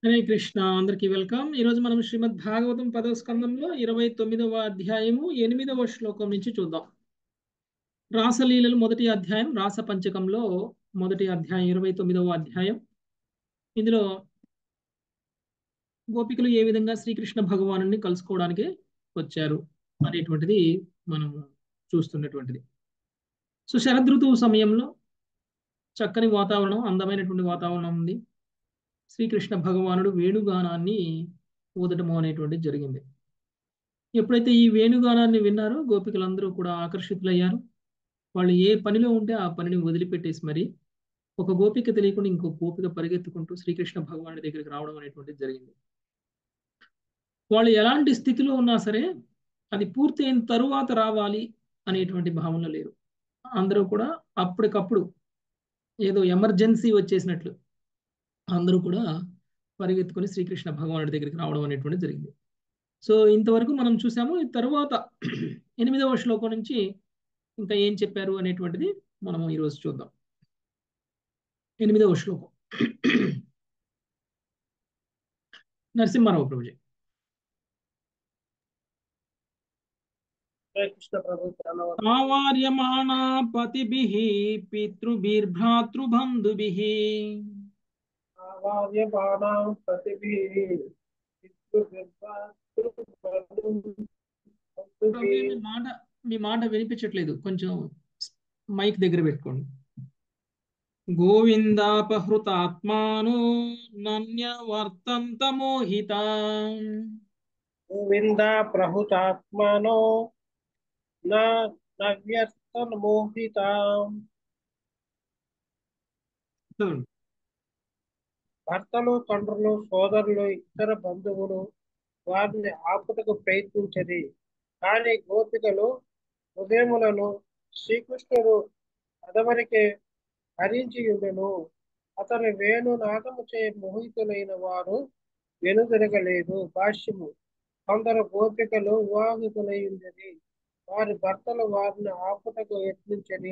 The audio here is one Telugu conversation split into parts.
హరే కృష్ణ అందరికీ వెల్కమ్ ఈరోజు మనం శ్రీమద్ భాగవతం పదవ స్కందంలో ఇరవై తొమ్మిదవ అధ్యాయము ఎనిమిదవ శ్లోకం నుంచి చూద్దాం రాసలీలలు మొదటి అధ్యాయం రాస పంచకంలో మొదటి అధ్యాయం ఇరవై తొమ్మిదవ అధ్యాయం ఇందులో గోపికలు ఏ విధంగా శ్రీకృష్ణ భగవాను కలుసుకోవడానికి వచ్చారు అనేటువంటిది మనం చూస్తున్నటువంటిది సో శరదృతువు సమయంలో చక్కని వాతావరణం అందమైనటువంటి వాతావరణం ఉంది శ్రీకృష్ణ భగవానుడు వేణుగానాన్ని ఊదటము అనేటువంటిది జరిగింది ఎప్పుడైతే ఈ వేణుగానాన్ని విన్నారో గోపికలందరూ కూడా ఆకర్షితులయ్యారు వాళ్ళు ఏ పనిలో ఉంటే ఆ పనిని వదిలిపెట్టేసి మరి ఒక గోపిక తెలియకుండా ఇంకో గోపిక పరిగెత్తుకుంటూ శ్రీకృష్ణ భగవానుడి దగ్గరికి రావడం అనేటువంటిది జరిగింది వాళ్ళు ఎలాంటి స్థితిలో ఉన్నా సరే అది పూర్తయిన తరువాత రావాలి అనేటువంటి భావనలో లేరు అందరూ కూడా అప్పటికప్పుడు ఏదో ఎమర్జెన్సీ వచ్చేసినట్లు అందరూ కూడా పరిగెత్తుకొని శ్రీకృష్ణ భగవానుడి దగ్గరికి రావడం అనేటువంటి జరిగింది సో ఇంతవరకు మనం చూసాము ఈ తర్వాత ఎనిమిదవ శ్లోకం నుంచి ఇంకా ఏం చెప్పారు అనేటువంటిది మనము ఈరోజు చూద్దాం ఎనిమిదవ శ్లోకం నరసింహారావు ప్రభుజీ కృష్ణ ప్రభు ఆవార్యమాణా పతిభిః పితృభిర్భ్రాతృబంధుభిః ఆవార్యమాణాం ప్రతిభిః ప్రభు, మీ మాట మీ మాట వినిపించట్లేదు కొంచెం మైక్ దగ్గర పెట్టుకోండి గోవిందాపహృతాత్మాను నన్య వర్తంత మోహిత గోవింద ప్రహుతాత్మనో నవ్యర్థన్ మోహితాం భర్తలు తండ్రులు సోదరులు ఇతర బంధువులు వారిని ఆపుటకు ప్రయత్నించది కానీ గోపికలు హృదయములను శ్రీకృష్ణుడు అదవరికే హరించి ఉండెను అతని వేణు నాదము చే మోహితులైన వారు వెనుదిరగలేదు భాష్యము కొందరు గోపికలు వివాహితులై ఉండేది వారి భర్తలు వారిని ఆపుటకు యత్నించని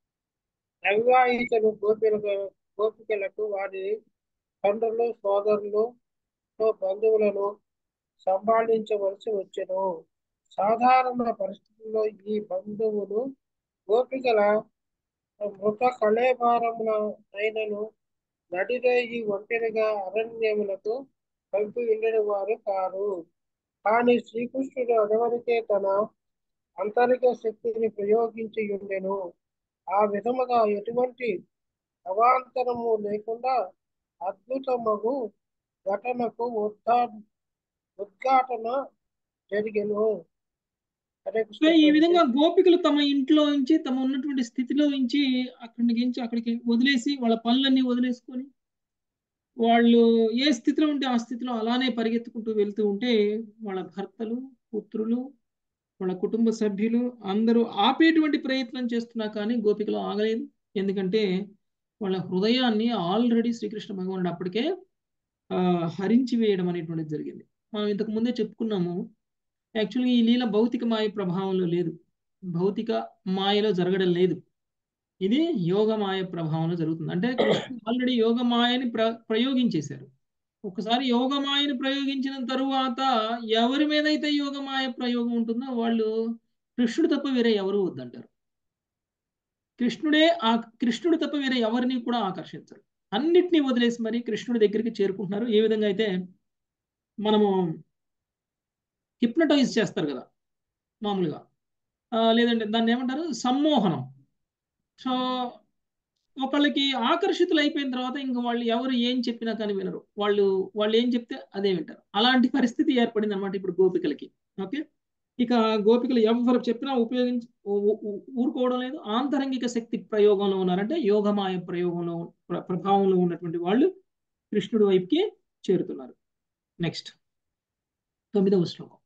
అవివాహితులు గోపికలకు గోపికలకు వారి తండ్రులు సోదరులు బంధువులను సంభాళించవలసి వచ్చెను సాధారణ పరిస్థితుల్లో ఈ బంధువులు గోపికల మృత కళేభారముల అయినను నడిరేయి ఒంటరిగా అరణ్యములకు పంపి ఉండని వారు కారు కానీ శ్రీకృష్ణుడు అదవరికే తన అంతరిక శక్తిని ప్రయోగించి ఉండెను ఆ విధముగా ఎటువంటి అవాంతరము లేకుండా అద్భుతమగు ఘటనకు ఉద్ఘా ఉద్ఘాటన జరిగెను హరే కృష్ణ సో ఈ విధంగా గోపికలు తమ ఇంట్లో నుంచి తమ ఉన్నటువంటి స్థితిలో నుంచి అక్కడి నుంచి అక్కడికి వదిలేసి వాళ్ళ పనులన్నీ వదిలేసుకొని వాళ్ళు ఏ స్థితిలో ఉంటే ఆ స్థితిలో అలానే పరిగెత్తుకుంటూ వెళ్తూ ఉంటే వాళ్ళ భర్తలు పుత్రులు వాళ్ళ కుటుంబ సభ్యులు అందరూ ఆపేటువంటి ప్రయత్నం చేస్తున్నా కానీ గోపికలు ఆగలేదు ఎందుకంటే వాళ్ళ హృదయాన్ని ఆల్రెడీ శ్రీకృష్ణ భగవానుడు అప్పటికే ఆ, హరించి వేయడం అనేటువంటిది జరిగింది మనం ఇంతకు ముందే చెప్పుకున్నాము యాక్చువల్గా ఈ లీల భౌతిక మాయ ప్రభావంలో లేదు భౌతిక మాయలో జరగడం లేదు ఇది యోగ మాయ ప్రభావంలో జరుగుతుంది అంటే కృష్ణుడు ఆల్రెడీ యోగ మాయని ప్ర ప్రయోగించేశారు ఒకసారి యోగ మాయని ప్రయోగించిన తరువాత ఎవరి మీద అయితే యోగ మాయ ప్రయోగం ఉంటుందో వాళ్ళు కృష్ణుడు తప్ప వేరే ఎవరు వద్దంటారు కృష్ణుడే ఆ కృష్ణుడు తప్ప వేరే ఎవరిని కూడా ఆకర్షించరు అన్నిటినీ వదిలేసి మరి కృష్ణుడి దగ్గరికి చేరుకుంటున్నారు ఏ విధంగా అయితే మనము హిప్నటైజ్ చేస్తారు కదా మామూలుగా ఆ, లేదంటే దాన్ని ఏమంటారు సమ్మోహనం సో ఒకళ్ళకి ఆకర్షితులు అయిపోయిన తర్వాత ఇంకా వాళ్ళు ఎవరు ఏం చెప్పినా కానీ వినరు వాళ్ళు వాళ్ళు ఏం చెప్తే అదే వింటారు అలాంటి పరిస్థితి ఏర్పడింది అనమాట ఇప్పుడు గోపికలకి ఓకే ఇక గోపికలు ఎవరు చెప్పినా ఉపయోగించి ఊ- ఊ- ఊరుకోవడం లేదు ఆంతరంగిక శక్తి ప్రయోగంలో ఉన్నారంటే యోగమాయ ప్రయోగంలో ప్ర- ప్రభావంలో ఉన్నటువంటి వాళ్ళు కృష్ణుడి వైపుకి చేరుతున్నారు నెక్స్ట్ తొమ్మిదవ శ్లోకం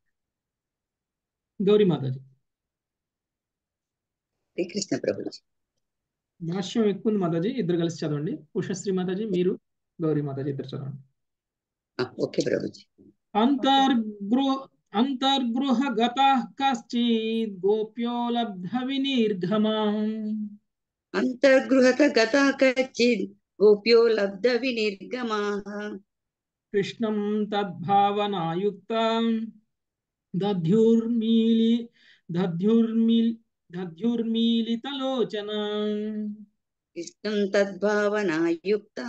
గౌరీ మాతాజీ శ్రీకృష్ణ ప్రభుజీ భాష్యం ఎక్కువ ఉంది మాతాజీ ఇద్దరు కలిసి చదవండి ఉషశ్రీ మాతాజీ మీరు గౌరీ మాతాజీ ఇద్దరు చదవండి ఆ, ఓకే ప్రభుజీ అంతర్గృహ అంతర్గృహ గత కశ్చిత్ గోప్యో లబ్ధ వినిర్గమా అంతర్గృహత గతా కచ్చిద్ గోప్యో లబ్ధ వినిర్గమాః కృష్ణం తద్భావనాయుక్త దధ్యుర్మీలి దధ్యుర్మిల్ దధ్యుర్మీలితలోచన కృష్ణం తద్భావనాయుక్త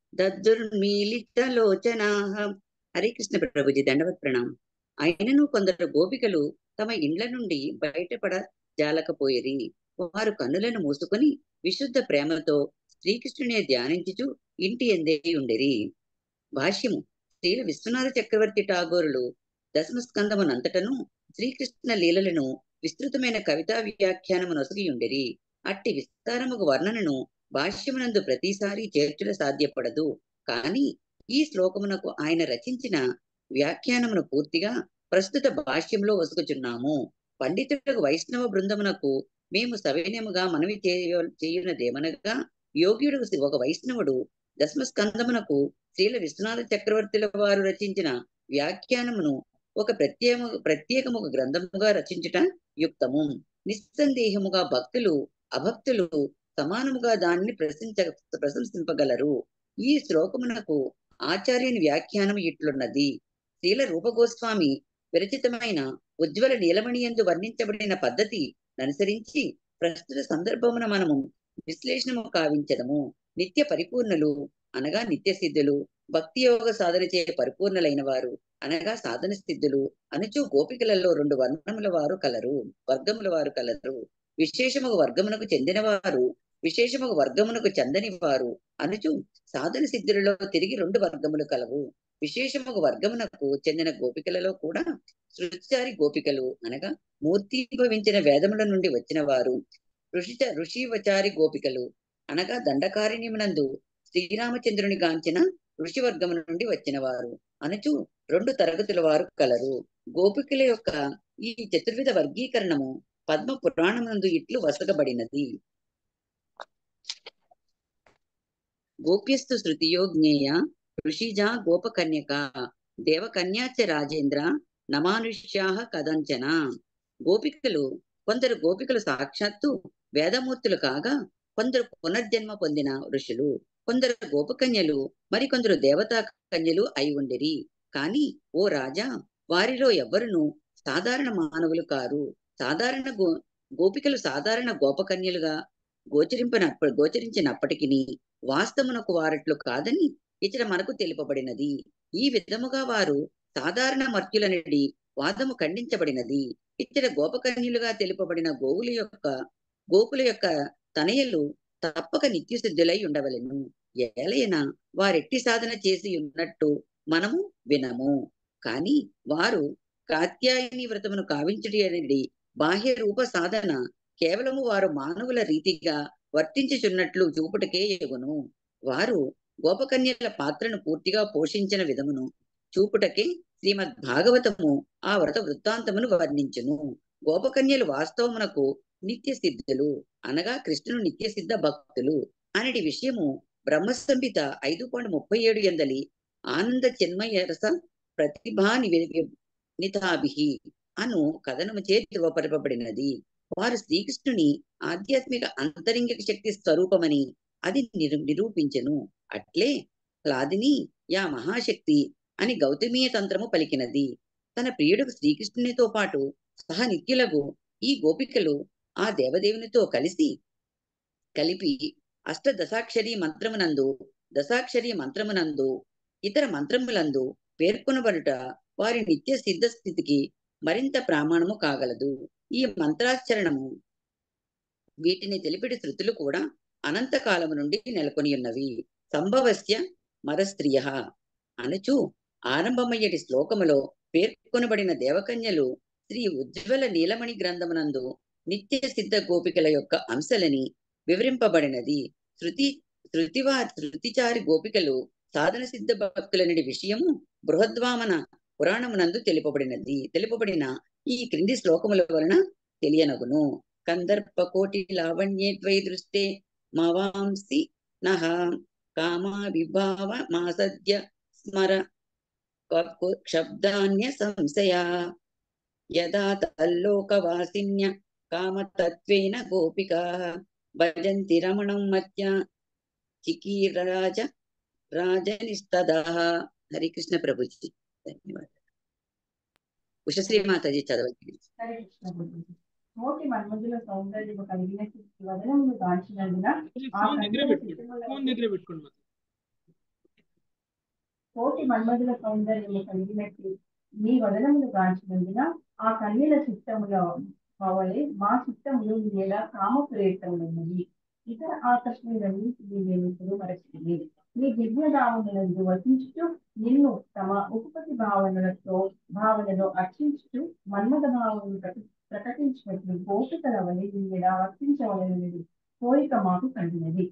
దద్దుర్మీలితలోచనాహ హరే కృష్ణ ప్రభుజీ దండవత్ ప్రణామం అయినను కొందరు గోపికలు తమ ఇండ్ల నుండి బయటపడ జాలకపోయిరి వారు కన్నులను మూసుకొని విశుద్ధ ప్రేమతో శ్రీకృష్ణుని ధ్యానించుచు ఇంటి ఎందే ఉండేరి భాష్యము శ్రీల విశ్వనాథ చక్రవర్తి ఠాగోరులు దశమ స్కందమునంతటను శ్రీకృష్ణ లీలలను విస్తృతమైన కవితా వ్యాఖ్యానము నొసగి ఉండేరి అట్టి విస్తారముకు వర్ణనను భాష్యమునందు ప్రతిసారి చేర్చుల సాధ్యపడదు కాని ఈ శ్లోకమునకు ఆయన రచించిన వ్యాఖ్యానమును పూర్తిగా ప్రస్తుత భాష్యంలో వసుకుచున్నాము పండితులకు వైష్ణవ బృందమునకు మేము సవినయముగా మనవి చేయ చేయునదేమనగా యోగ్యుడు ఒక వైష్ణవుడు దశమ స్కందమునకు శ్రీల విశ్వనాథ చక్రవర్తుల వారు రచించిన వ్యాఖ్యానమును ఒక ప్రత్యేక ప్రత్యేకము గ్రంథముగా రచించుట యుక్తము నిస్సందేహముగా భక్తులు అభక్తులు సమానముగా దానిని ప్రశంస ప్రశంసింపగలరు ఈ శ్లోకమునకు ఆచార్యుని వ్యాఖ్యానం ఇట్లున్నది శ్రీల రూపగోస్వామి విరచితమైన ఉజ్వల నీలమణి ఎందు వర్ణించబడిన పద్ధతి అనుసరించి ప్రస్తుత సందర్భమున మనము విశ్లేషణము కావించడము నిత్య పరిపూర్ణులు అనగా నిత్య సిద్ధులు భక్తి యోగ సాధన చే పరిపూర్ణులైన వారు అనగా సాధన సిద్ధులు అనుచు గోపికలలో రెండు వర్ణముల వారు కలరు వర్గముల వారు కలరు విశేషముగా వర్గమునకు చెందిన వారు విశేషముగా వర్గమునకు చెందని వారు అనుచు సాధన సిద్ధులలో తిరిగి రెండు వర్గములు కలవు విశేషముగా వర్గమునకు చెందిన గోపికలలో కూడా సృష్టిచారి గోపికలు అనగా మూర్తిభవించిన వేదముల నుండి వచ్చిన వారు ఋషిచ ఋషివచారి గోపికలు అనగా దండకారణ్యమునందు శ్రీరామచంద్రుని గాంచిన ఋషి వర్గము నుండి వచ్చిన వారు అనుచు రెండు తరగతుల వారు కలరు గోపికల యొక్క ఈ చతుర్విధ వర్గీకరణము పద్మ పురాణమునందు ఇట్లు వసగబడినది గోప్యస్తు శృతియో జ్ఞేయ ఋషిజా గోపకన్యక దేవకన్యాచ రాజేంద్ర నమానుష్యాహ కదంచన గోపికలు కొందరు గోపికలు సాక్షాత్తు వేదమూర్తులు కాగా కొందరు పునర్జన్మ పొందిన ఋషులు కొందరు గోపకన్యలు మరికొందరు దేవతా కన్యలు అయి ఉండిరి కాని ఓ రాజా వారిలో ఎవ్వరును సాధారణ మానవులు కారు సాధారణ గో గోపికలు సాధారణ గోపకన్యలుగా గోచరింపనప్ప గోచరించినప్పటికీ వాస్తవమునకు వారట్లు కాదని ఇతర మనకు తెలుపబడినది ఈ విధముగా వారు సాధారణ మర్త్యులనడి వాదము ఖండించబడినది ఇతర గోపకన్యులుగా తెలుపబడిన గోవుల యొక్క గోకుల యొక్క తనయలు తప్పక నిత్య సిద్ధులై ఉండవలెను ఏలైనా వారెట్టి సాధన చేసి ఉన్నట్టు మనము వినము కాని వారు కాత్యాయని వ్రతమును కావించుడి అనేది బాహ్య రూప సాధన కేవలము వారు మానవుల రీతిగా వర్తించుచున్నట్లు చూపుటకే ఎగును వారు గోపకన్యల పాత్రను పూర్తిగా పోషించిన విధమును చూపుటకే శ్రీమద్ భాగవతము ఆ వ్రత వృత్తాంతమును వర్ణించును గోపకన్యలు వాస్తవమునకు నిత్య సిద్ధులు అనగా కృష్ణును నిత్య సిద్ధ భక్తులు అనటి విషయము బ్రహ్మ సంహిత ఐదు పాయింట్ ముప్పై ఏడు ఎందలి ఆనంద చిన్మయ రస ప్రతిభా నితాభి అను కథనము చే ధృవపరపబడినది వారు శ్రీకృష్ణుని ఆధ్యాత్మిక అంతరింగిక శక్తి స్వరూపమని అది నిరు నిరూపించెను అట్లే క్లాదిని యా మహాశక్తి అని గౌతమీయ తంత్రము పలికినది తన ప్రియుడుకు శ్రీకృష్ణునితో పాటు సహ నిత్యులకు ఈ గోపికలు ఆ దేవదేవునితో కలిసి కలిపి అష్ట దశాక్షరి మంత్రమునందు దశాక్షరి మంత్రమునందు ఇతర మంత్రములందు పేర్కొనబడుట వారి నిత్య సిద్ధ స్థితికి మరింత ప్రమాణము కాగలదు ఈ మంత్రాచరణము వీటిని తెలిపిడి శృతులు కూడా అనంత కాలము నుండి నెలకొని ఉన్నవి సంభవస్య మరస్త్రియ అనుచు ఆరంభమయ్యటి శ్లోకములో పేర్కొనబడిన దేవకన్యలు శ్రీ ఉజ్వల నీలమణి గ్రంథమునందు నిత్య సిద్ధ గోపికల యొక్క అంశలని వివరింపబడినది శృతి శృతివా శృతిచారి గోపికలు సాధన సిద్ధ భక్తులనడి విషయము బృహద్వామన పురాణమునందు తెలుపబడినది తెలుపబడిన ఈ క్రింది శ్లోకముల వలన తెలియనగును కందర్ప కోటి లావణ్యే ద్వై దృష్టే మవాంసి నహ కామా విభావ మాసద్య స్మర శబ్దాన్య సంశయ యదా తల్లోకవాసిన్య కామతత్వేన గోపికా భజంతి రమణం మధ్య చికీరాజ రాజనిస్తదా హరే కృష్ణ ప్రభుజీ ధన్యవాదాలు ఉషశ్రీ మాతాజీ చదవండి హరే కృష్ణ ప్రభుజీ. కోటి మన్మధుల సౌందర్యము కలిగిన వదనమును దాల్చినందున ఆ ఫోన్ దగ్గర కన్యల పెట్టుకోండి చిత్తముల ఫోన్ దగ్గర పెట్టుకోండి మాత్రం. కోటి మన్మధుల సౌందర్యము కలిగినట్టు నీ వదనమును గాంచినందున ఆ కన్యల చిత్తముల పవలే మా చిత్తములు నీల కామప్రేతములున్నవి ఇతర ఆకర్షణలన్నింటినీ నేను ఇప్పుడు మరచింది నీ దివ్య భావనలందు వసించుతూ నిన్ను తమ ఉపపతి భావనలతో భావనలో అర్చించుతూ మన్మథ భావనను ప్రక- ప్రకటించినట్లు గోపికల వలె నీడ వర్తించవలనది కోరిక మాకు కలిగినది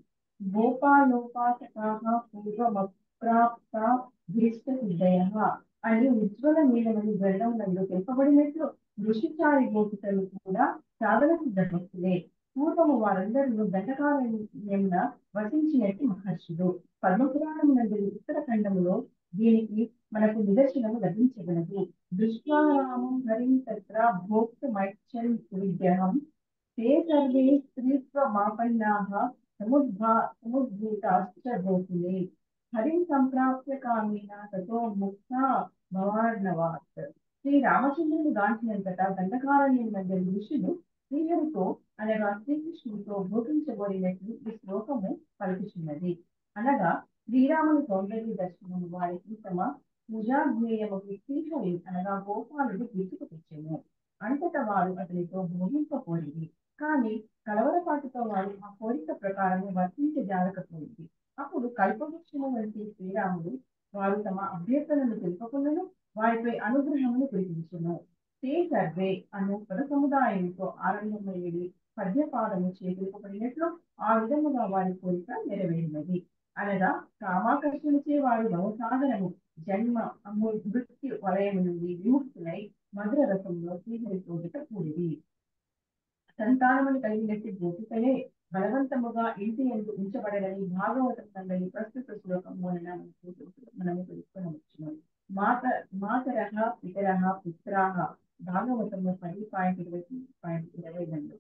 గోపాలోపాసకాః పూర్వమప్రాప్త భీష్ట సిద్ధయ అని ఉజ్వల నీలమని గ్రంథములందు తెలుపబడినట్లు ఋషిచారి గోపికలు కూడా సాధన సిద్ధభక్తులే పూర్వము వారందరూ దండకారణ్యమున వసించినట్టు మహర్షులు పద్మపురాణం నందు ఉత్తరఖండములో దీనికి మనకు నిదర్శనము లభించగలదు దృష్టారామం హరిం తత్ర భోక్తమైచ్చన్ విగ్రహం ते सर्वे स्त्रीत्वमापन्नाः समुद्भा समुद्भूताश्च गोकुले हरिं सम्प्राप्य कामेन ततो मुक्ता భవార్ణవాత్ శ్రీ రామచంద్రుని గాంచినంతటా దండకారణ్యం మధ్య ఋషులు శ్రీహరితో అనగా శ్రీకృష్ణుడితో భోగించబడినట్లు ఈ శ్లోకము పలుకుచున్నది అనగా శ్రీరాముని సౌందర్య దర్శనము వారికి తమ పూజాజ్ఞేయము శ్రీహరి అనగా గోపాలుడు గుర్తుకు తెచ్చాము అంతటా వారు అతనితో భోగింపకూడదు కానీ కలవరపాటుతో వారు ఆ కోరిక ప్రకారం వర్తించజాలకపోయింది అప్పుడు కల్పవృక్షము వంటి శ్రీరాముడు వారు తమ అభ్యర్థనను తెలుపకుండాను వారిపై అనుగ్రహమును కురిపించును తే సర్వే అను పద సముదాయంతో ఆరంభమయ్యేది పద్యపాదము చేకూర్పబడినట్లు ఆ విధముగా వారి కోరిక నెరవేరినది అనగా కామాకర్షణచే వారి భవసాగరము జన్మ అము మృత్యు వలయము నుండి విముక్తులై మధుర రసంలో శ్రీహరి తోట కూడిది సంతానమును కలిగినట్టు గోపికలే బలవంతముగా ఇంటి ఎందు ఉంచబడదని భాగవతం నందని ప్రస్తుత శ్లోకం వలన మనకు మనము తెలుసుకొనవచ్చును మాత మాతరహ పితరహ పుత్రాహ భాగవతంలో పది పాయింట్ ఇరవై పాయింట్ ఇరవై రెండు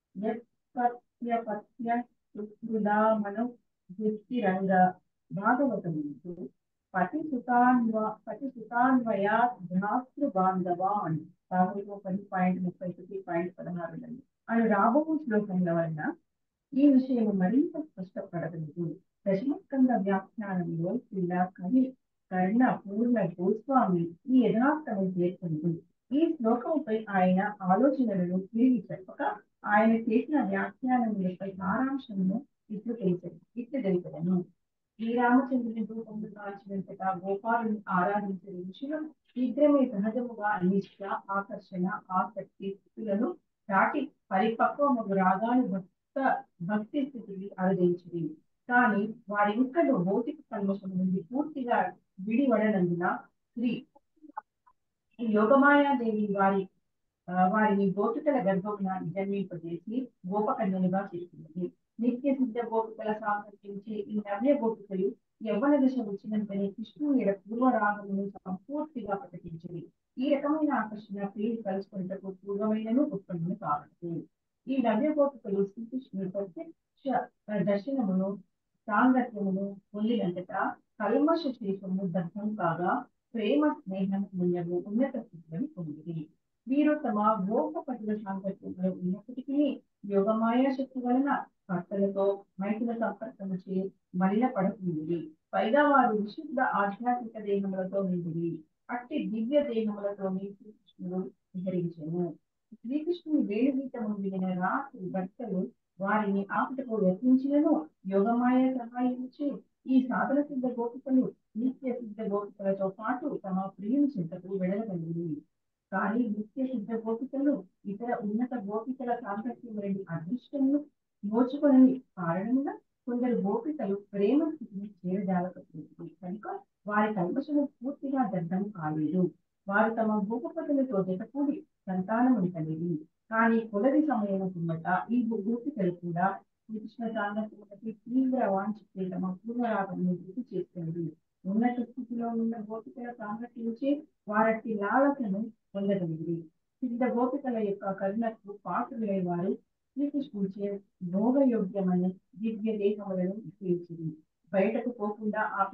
యత్పత్య పత్య సుహృదామను వృత్తిరంగ భాగవతం పతి సుతాన్వ పతి సుతాన్వయా భ్రాతృ బాంధవాన్ భాగవతం పది పాయింట్ ముప్పై ఒకటి పాయింట్ పదహారు రెండు అని రాబో శ్లోకముల వలన ఈ విషయం మరింత స్పష్టపడగలదు దశమస్కంద వ్యాఖ్యానంలో ఇలా కవి కర్ణ పూర్ణ గోస్వామి ఈ యథార్థము చేస్తుంది ఈ శ్లోకముపై ఆయన ఆలోచనలను తిరిగి చెప్పక ఆయన చేసిన వ్యాఖ్యానములపై సారాంశమును ఇట్లు తెలిపారు ఇట్లు తెలిపదను శ్రీరామచంద్రుని రూపంలో కాల్చినంతగా గోపాలుని ఆరాధించే ఋషులు శీఘ్రమే సహజముగా అనిష్ట ఆకర్షణ ఆసక్తి స్థితులను దాటి పరిపక్వము రాగాలు భక్త భక్తి స్థితిని అనుభవించింది కానీ వారి ఇంకలో భౌతిక కల్మషం నుండి పూర్తిగా విడివడనందున శ్రీ యోగమాయాదేవి వారి ఆ, వారిని గోపికల గర్భమున జన్మింపజేసి గోపకన్యలుగా చేసింది నిత్య సిద్ధ గోపికల సామర్థ్యించి ఈ నవ్య గోపికలు యవ్వన దశ వచ్చినంతనే కృష్ణుని యొక్క పూర్వరాగమును సంపూర్తిగా ప్రకటించింది ఈ రకమైన ఆకర్షణ ప్రియులు కలుసుకున్నటకు పూర్వమైనను ఉత్పన్నము కావచ్చు ఈ నవ్య గోపికలు శ్రీకృష్ణుని ప్రత్యక్ష దర్శనమును సాంగత్యమును పొందినంతటా కల్మష శేషము దగ్ధం కాగా ప్రేమ స్నేహం పుణ్యము ఉన్నత స్థితిని పొందింది వీరు తమ గోపపటుల సాంగత్యంలో ఉన్నప్పటికీ యోగమాయ శక్తి వలన భర్తలతో మైతుల సంపర్కము చే మలిన పడుతుంది పైగా వారు విశుద్ధ ఆధ్యాత్మిక దేహములతో నిండి అట్టి దివ్య దేహములతో శ్రీకృష్ణుడు విహరించను శ్రీకృష్ణుని వేణుగీతము వినిన రాత్రి భర్తలు వారిని ఆపుటకు యత్నించినను యోగమాయ సహాయించి ఈ సాధన సిద్ధ గోపికలు నిత్య సిద్ధ గోపికలతో పాటు తమ ప్రియుని చింతకు వెడలగలిగింది కానీ నిత్య సిద్ధ గోపికలు ఇతర ఉన్నత గోపికల సాంగత్యం లేని అదృష్టమును నోచుకొని కారణంగా కొందరు గోపికలు ప్రేమ స్థితిని చేరజాలకపోతుంది కనుక వారి కల్మషము పూర్తిగా దగ్ధం కాలేదు వారు తమ గోపపతులతో జతకూడి సంతానముని కలిగి కానీ కొలది సమయం కిందట ఈ గోపికలు కూడా శ్రీకృష్ణ సాంగత్యములకి తీవ్ర వాంఛితే తమ పూర్వరాగమును గుర్తు చేస్తుంది ఉన్నత స్థితిలో ఉన్న గోపికల సాంగత్యించే వారటి లాలసను పొందగలిగింది సిద్ధ గోపికల యొక్క కరుణకు పాత్రులై వారు శ్రీకృష్ణుచే భోగయోగ్యమైన దివ్య దేహములను విక్రయించింది బయటకు పోకుండా ఆపిలి భర్తల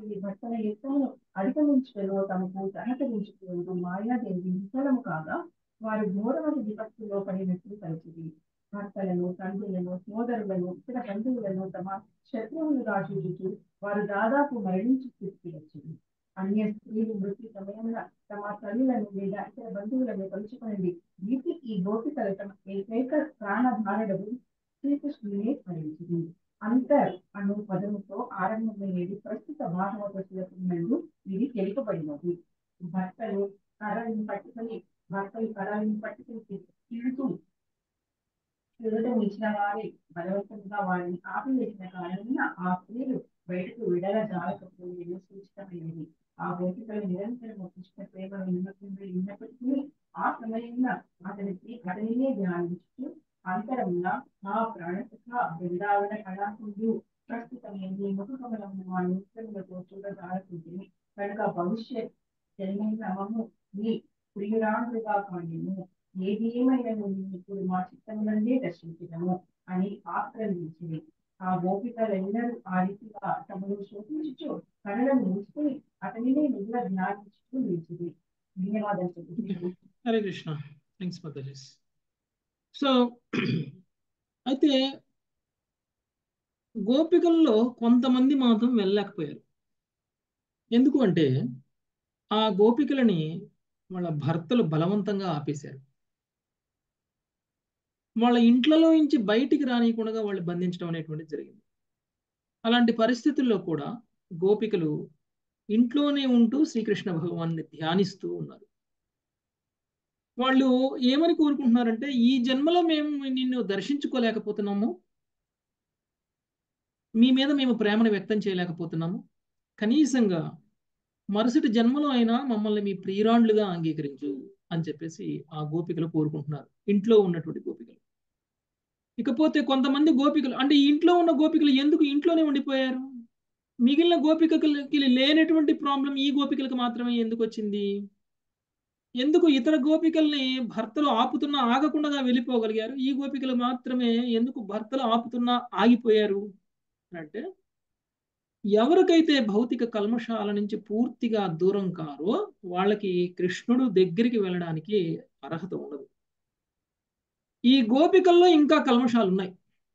తన యుద్ధమును అధిగమించడంలో తమకు సహకరించుకుంటూ మాయాదేవి విఫలము కాగా వారు ఘోరమైన విపత్తులో పడినట్లు కలిసింది భర్తలను తండ్రులను సోదరులను ఇతర బంధువులను తమ శత్రువులుగా చూచుతూ వారు దాదాపు మరణించి స్థితికి వచ్చింది అన్య స్త్రీలు మృతి సమయంలో తమ తల్లులను లేదా ఇతర బంధువులను కలుసుకునండి వీటి ఈ గోపికల తమ ఏకైక ప్రాణధారణకు శ్రీకృష్ణునే స్మరించింది అంతర్ అను పదముతో ఆరంభమయ్యేది ప్రస్తుత భాగవత శ్లోకమునందు ఇది తెలుపబడినది భర్తలు కర్రలను పట్టుకొని భర్తలు కర్రలను పట్టుకొని తిరుగుతూ తిరగటం ఇచ్చిన వారి బలవంతంగా వారిని ఆపివేసిన కారణంగా ఆ స్త్రీలు బయటకు విడల జాలకపోయేది సూచితమైనది ఆ గోపికలు నిరంతరం కృష్ణ ప్రేమ నిమగ్నమై ఉన్నప్పటికీ ఆ సమయంలో అతనికి అతనినే ధ్యానించుతూ అంతరంగా ఆ ప్రాణసఖ బృందావన కళాకుండు ప్రస్తుతమైంది ముఖ కమలము ఆ నూతనలతో చూడజాలకుంటుంది కనుక భవిష్యత్ జన్మైన మమ్ము నీ ప్రియురాండ్రుగా కాండిను ఏది ఏమైనా ఇప్పుడు మా చిత్తమునందే దర్శించడము అని ఆక్రమించింది ఆ గోపికలెల్లరూ ఆ రీతిగా తమను శోధించుచు కళలను మూసుకుని అతనినే నిజ జ్ఞానించుతూ నిలిచింది ధన్యవాదాలు చెప్పి Hare Krishna thanks mothers so అయితే గోపికల్లో కొంతమంది మాత్రం వెళ్ళలేకపోయారు ఎందుకు అంటే ఆ గోపికలని వాళ్ళ భర్తలు బలవంతంగా ఆపేశారు వాళ్ళ ఇంట్లలో నుంచి బయటికి రానియకుండా వాళ్ళు బంధించడం అనేటువంటిది జరిగింది అలాంటి పరిస్థితుల్లో కూడా గోపికలు ఇంట్లోనే ఉంటూ శ్రీకృష్ణ భగవాన్ని ధ్యానిస్తూ ఉన్నారు వాళ్ళు ఏమని కోరుకుంటున్నారంటే ఈ జన్మలో మేము నిన్ను దర్శించుకోలేకపోతున్నాము మీ మీద మేము ప్రేమను వ్యక్తం చేయలేకపోతున్నాము కనీసంగా మరుసటి జన్మలో అయినా మమ్మల్ని మీ ప్రియురాండ్లుగా అంగీకరించు అని చెప్పేసి ఆ గోపికలు కోరుకుంటున్నారు ఇంట్లో ఉన్నటువంటి గోపికలు ఇకపోతే కొంతమంది గోపికలు అంటే ఇంట్లో ఉన్న గోపికలు ఎందుకు ఇంట్లోనే ఉండిపోయారు మిగిలిన గోపికలకి లేనటువంటి ప్రాబ్లం ఈ గోపికలకు మాత్రమే ఎందుకు వచ్చింది ఎందుకు ఇతర గోపికల్ని భర్తలు ఆపుతున్నా ఆగకుండా వెళ్ళిపోగలిగారు ఈ గోపికలు మాత్రమే ఎందుకు భర్తలు ఆపుతున్నా ఆగిపోయారు అంటే ఎవరికైతే భౌతిక కల్మషాల నుంచి పూర్తిగా దూరం కారో వాళ్ళకి కృష్ణుడు దగ్గరికి వెళ్ళడానికి అర్హత ఉండదు ఈ గోపికల్లో ఇంకా కల్మషాలు ఉన్నాయి